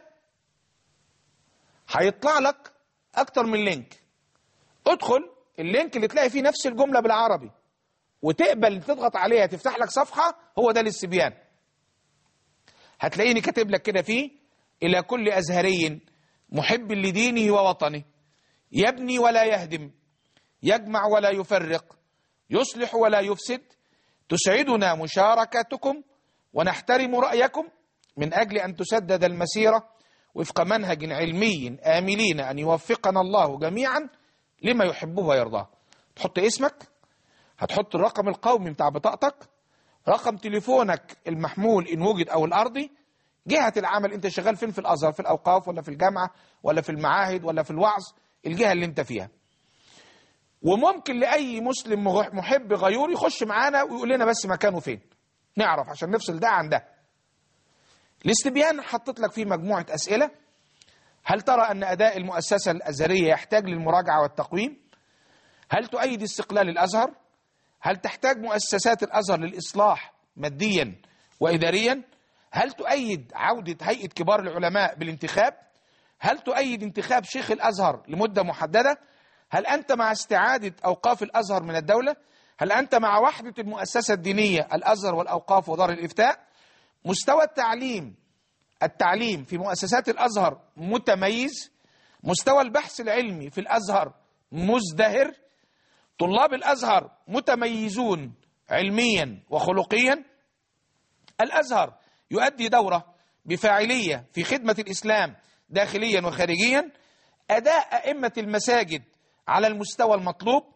هيطلع لك اكتر من لينك ادخل اللينك اللي تلاقي فيه نفس الجمله بالعربي وتقبل تضغط عليها تفتح لك صفحه هو ده الاستبيان هتلاقيني كاتب لك كده فيه الى كل ازهري محب لدينه ووطنه يبني ولا يهدم يجمع ولا يفرق يصلح ولا يفسد تسعدنا مشاركتكم ونحترم رايكم من اجل ان تسدد المسيره وفق منهج علمي املين ان يوفقنا الله جميعا لما يحبه ويرضاه تحط اسمك هتحط الرقم القومي بتاع بطاقتك رقم تليفونك المحمول ان وجد او الارضي جهة العمل انت شغال فين في الازهر في الاوقاف ولا في الجامعة ولا في المعاهد ولا في الوعظ الجهة اللي انت فيها وممكن لاي مسلم محب غيور يخش معانا ويقول لنا بس مكانه فين نعرف عشان نفصل ده عن ده الاستبيان حطيت لك فيه مجموعة اسئلة هل ترى أن أداء المؤسسة الأزهرية يحتاج للمراجعة والتقويم؟ هل تؤيد استقلال الأزهر؟ هل تحتاج مؤسسات الأزهر للإصلاح ماديا وإداريا؟ هل تؤيد عودة هيئة كبار العلماء بالانتخاب؟ هل تؤيد انتخاب شيخ الأزهر لمدة محددة؟ هل أنت مع استعادة أوقاف الأزهر من الدولة؟ هل أنت مع وحدة المؤسسة الدينية الأزهر والأوقاف ودار الإفتاء؟ مستوى التعليم التعليم في مؤسسات الازهر متميز مستوى البحث العلمي في الازهر مزدهر طلاب الازهر متميزون علميا وخلقيا الازهر يؤدي دوره بفاعليه في خدمه الاسلام داخليا وخارجيا اداء ائمه المساجد على المستوى المطلوب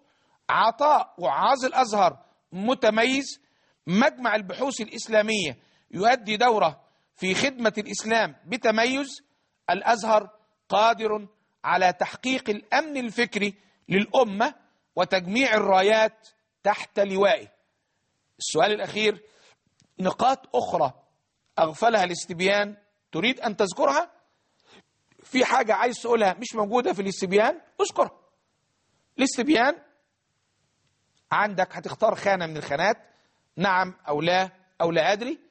عطاء وعاظ الازهر متميز مجمع البحوث الاسلاميه يؤدي دوره في خدمه الاسلام بتميز الازهر قادر على تحقيق الامن الفكري للامه وتجميع الرايات تحت لوائه. السؤال الاخير نقاط اخرى اغفلها الاستبيان تريد ان تذكرها؟ في حاجه عايز تقولها مش موجوده في الاستبيان اذكرها. الاستبيان عندك هتختار خانه من الخانات نعم او لا او لا ادري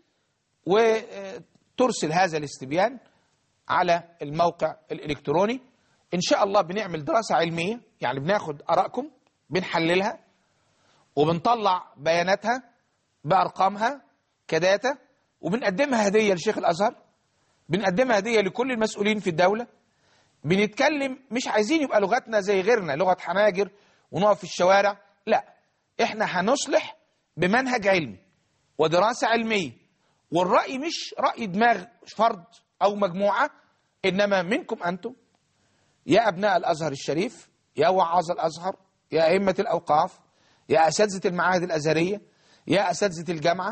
وترسل هذا الاستبيان على الموقع الالكتروني ان شاء الله بنعمل دراسه علميه يعني بناخد ارائكم بنحللها وبنطلع بياناتها بارقامها كداتا وبنقدمها هديه لشيخ الازهر بنقدمها هديه لكل المسؤولين في الدوله بنتكلم مش عايزين يبقى لغتنا زي غيرنا لغه حناجر ونقف في الشوارع لا احنا هنصلح بمنهج علمي ودراسه علميه والراي مش راي دماغ فرد او مجموعه انما منكم انتم يا ابناء الازهر الشريف يا وعاظ الازهر يا ائمه الاوقاف يا اساتذه المعاهد الازهريه يا اساتذه الجامعه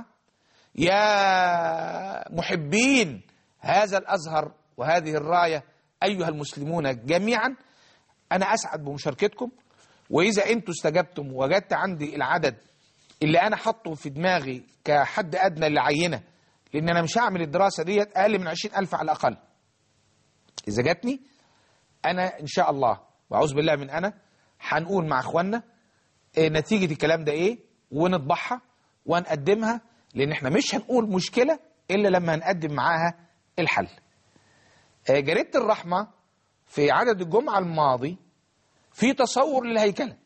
يا محبين هذا الازهر وهذه الرايه ايها المسلمون جميعا انا اسعد بمشاركتكم واذا انتم استجبتم وجدت عندي العدد اللي انا حاطه في دماغي كحد ادنى للعينه لان انا مش هعمل الدراسه ديت اقل من 20000 على الاقل اذا جاتني انا ان شاء الله واعوذ بالله من انا هنقول مع اخواننا إيه نتيجه الكلام ده ايه ونطبعها ونقدمها لان احنا مش هنقول مشكله الا لما هنقدم معاها الحل آه، جريده الرحمه في عدد الجمعه الماضي في تصور للهيكله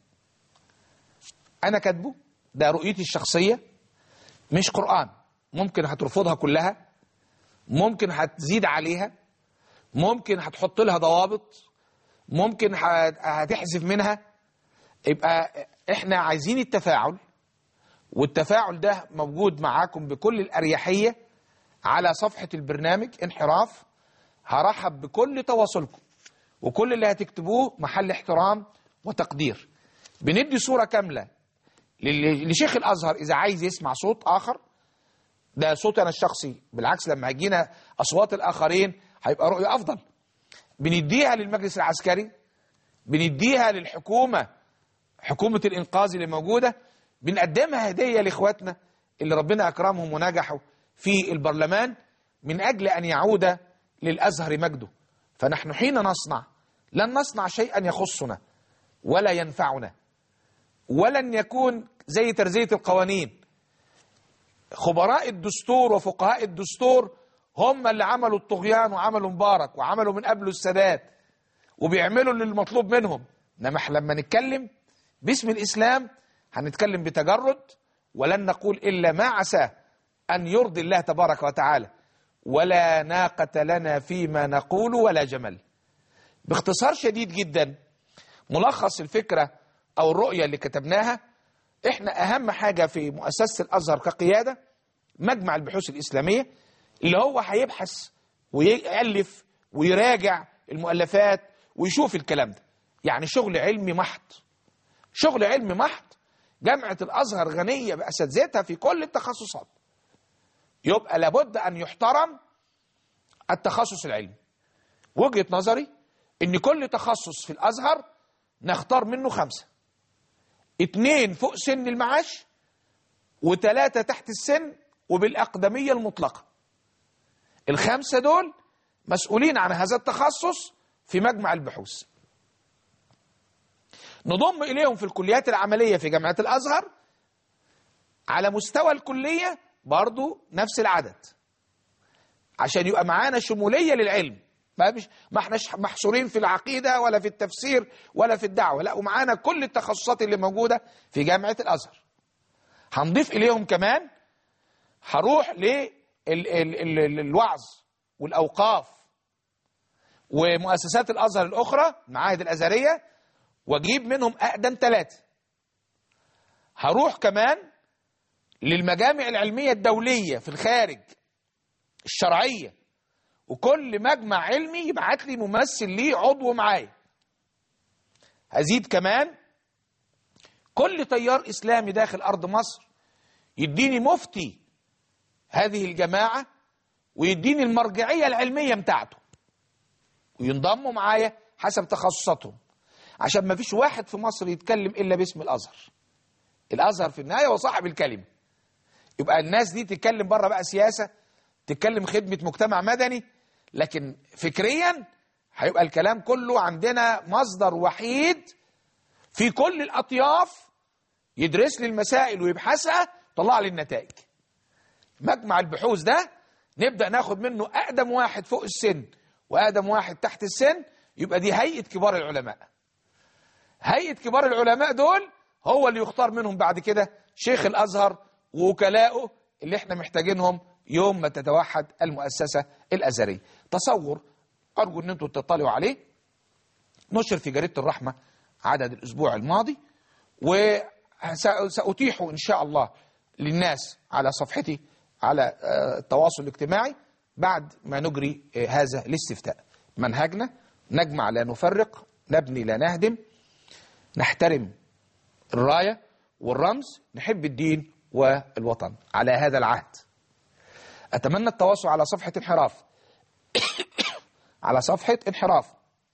انا كاتبه ده رؤيتي الشخصيه مش قران ممكن هترفضها كلها ممكن هتزيد عليها ممكن هتحط لها ضوابط ممكن هت- هتحذف منها يبقى احنا عايزين التفاعل والتفاعل ده موجود معاكم بكل الأريحية على صفحة البرنامج انحراف هرحب بكل تواصلكم وكل اللي هتكتبوه محل احترام وتقدير بندي صورة كاملة لل- لشيخ الأزهر إذا عايز يسمع صوت آخر ده صوتي أنا الشخصي بالعكس لما هيجينا أصوات الآخرين هيبقى رؤية أفضل بنديها للمجلس العسكري بنديها للحكومة حكومة الإنقاذ اللي موجودة بنقدمها هدية لإخواتنا اللي ربنا أكرمهم ونجحوا في البرلمان من أجل أن يعود للأزهر مجده فنحن حين نصنع لن نصنع شيئا يخصنا ولا ينفعنا ولن يكون زي ترزية القوانين خبراء الدستور وفقهاء الدستور هم اللي عملوا الطغيان وعملوا مبارك وعملوا من قبله السادات وبيعملوا اللي المطلوب منهم انما احنا لما نتكلم باسم الاسلام هنتكلم بتجرد ولن نقول الا ما عساه ان يرضي الله تبارك وتعالى ولا ناقة لنا فيما نقول ولا جمل باختصار شديد جدا ملخص الفكرة او الرؤية اللي كتبناها احنا اهم حاجة في مؤسسة الازهر كقيادة مجمع البحوث الاسلامية اللي هو هيبحث ويألف ويراجع المؤلفات ويشوف الكلام ده يعني شغل علمي محض شغل علمي محض جامعة الأزهر غنية بأساتذتها في كل التخصصات يبقى لابد أن يحترم التخصص العلمي وجهة نظري إن كل تخصص في الأزهر نختار منه خمسة اتنين فوق سن المعاش وتلاتة تحت السن وبالأقدمية المطلقة الخمسة دول مسؤولين عن هذا التخصص في مجمع البحوث نضم إليهم في الكليات العملية في جامعة الأزهر على مستوى الكلية برضو نفس العدد عشان يبقى معانا شمولية للعلم ما مش ما احناش محصورين في العقيدة ولا في التفسير ولا في الدعوة لا ومعانا كل التخصصات اللي موجودة في جامعة الأزهر هنضيف إليهم كمان هروح للوعظ والأوقاف ومؤسسات الأزهر الأخرى المعاهد الأزهرية واجيب منهم أقدم ثلاثة هروح كمان للمجامع العلمية الدولية في الخارج الشرعية وكل مجمع علمي يبعت لي ممثل ليه عضو معايا هزيد كمان كل تيار إسلامي داخل أرض مصر يديني مفتي هذه الجماعة ويديني المرجعية العلمية بتاعته وينضموا معايا حسب تخصصاتهم عشان ما فيش واحد في مصر يتكلم إلا باسم الأزهر الأزهر في النهاية هو صاحب الكلمة يبقى الناس دي تتكلم بره بقى سياسة تتكلم خدمة مجتمع مدني لكن فكريا هيبقى الكلام كله عندنا مصدر وحيد في كل الأطياف يدرس لي المسائل ويبحثها طلع لي النتائج مجمع البحوث ده نبدأ ناخد منه أقدم واحد فوق السن وأقدم واحد تحت السن يبقى دي هيئة كبار العلماء هيئة كبار العلماء دول هو اللي يختار منهم بعد كده شيخ الأزهر ووكلاؤه اللي احنا محتاجينهم يوم ما تتوحد المؤسسة الأزهرية تصور أرجو أن انتم تطلعوا عليه نشر في جريدة الرحمة عدد الأسبوع الماضي وسأتيحه إن شاء الله للناس على صفحتي على آه، التواصل الاجتماعي بعد ما نجري آه، هذا الاستفتاء منهجنا نجمع لا نفرق نبني لا نهدم نحترم الراية والرمز نحب الدين والوطن على هذا العهد أتمنى التواصل على صفحة انحراف على صفحة انحراف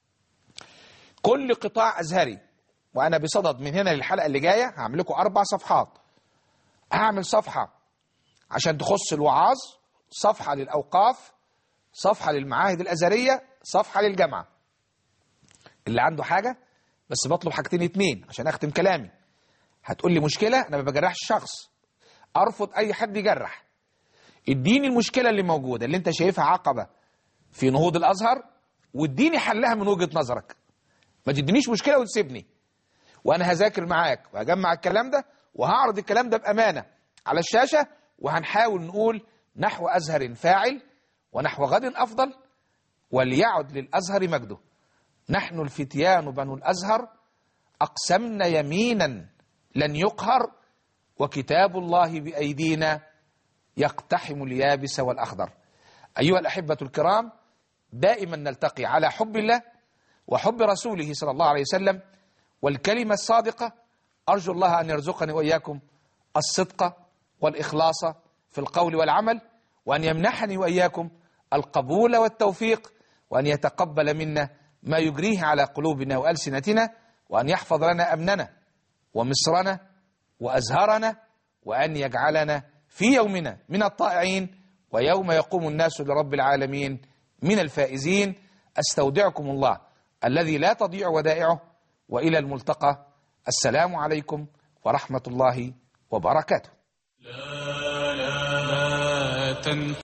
كل قطاع أزهري وأنا بصدد من هنا للحلقة اللي جاية هعمل لكم أربع صفحات هعمل صفحة عشان تخص الوعاظ صفحة للأوقاف صفحة للمعاهد الأزهرية صفحة للجامعة اللي عنده حاجة بس بطلب حاجتين اتنين عشان أختم كلامي هتقول لي مشكلة أنا ما بجرحش شخص أرفض أي حد يجرح اديني المشكلة اللي موجودة اللي انت شايفها عقبة في نهوض الأزهر واديني حلها من وجهة نظرك ما تدينيش مشكلة وتسيبني وأنا هذاكر معاك وهجمع الكلام ده وهعرض الكلام ده بأمانة على الشاشة وهنحاول نقول نحو أزهر فاعل ونحو غد أفضل وليعد للأزهر مجده نحن الفتيان بنو الأزهر أقسمنا يمينا لن يقهر وكتاب الله بأيدينا يقتحم اليابس والأخضر أيها الأحبة الكرام دائما نلتقي على حب الله وحب رسوله صلى الله عليه وسلم والكلمة الصادقة أرجو الله أن يرزقني وإياكم الصدق والإخلاص في القول والعمل وأن يمنحني وإياكم القبول والتوفيق وأن يتقبل منا ما يجريه على قلوبنا وألسنتنا وأن يحفظ لنا أمننا ومصرنا وأزهرنا وأن يجعلنا في يومنا من الطائعين ويوم يقوم الناس لرب العالمين من الفائزين أستودعكم الله الذي لا تضيع ودائعه وإلى الملتقى السلام عليكم ورحمة الله وبركاته لا تنفع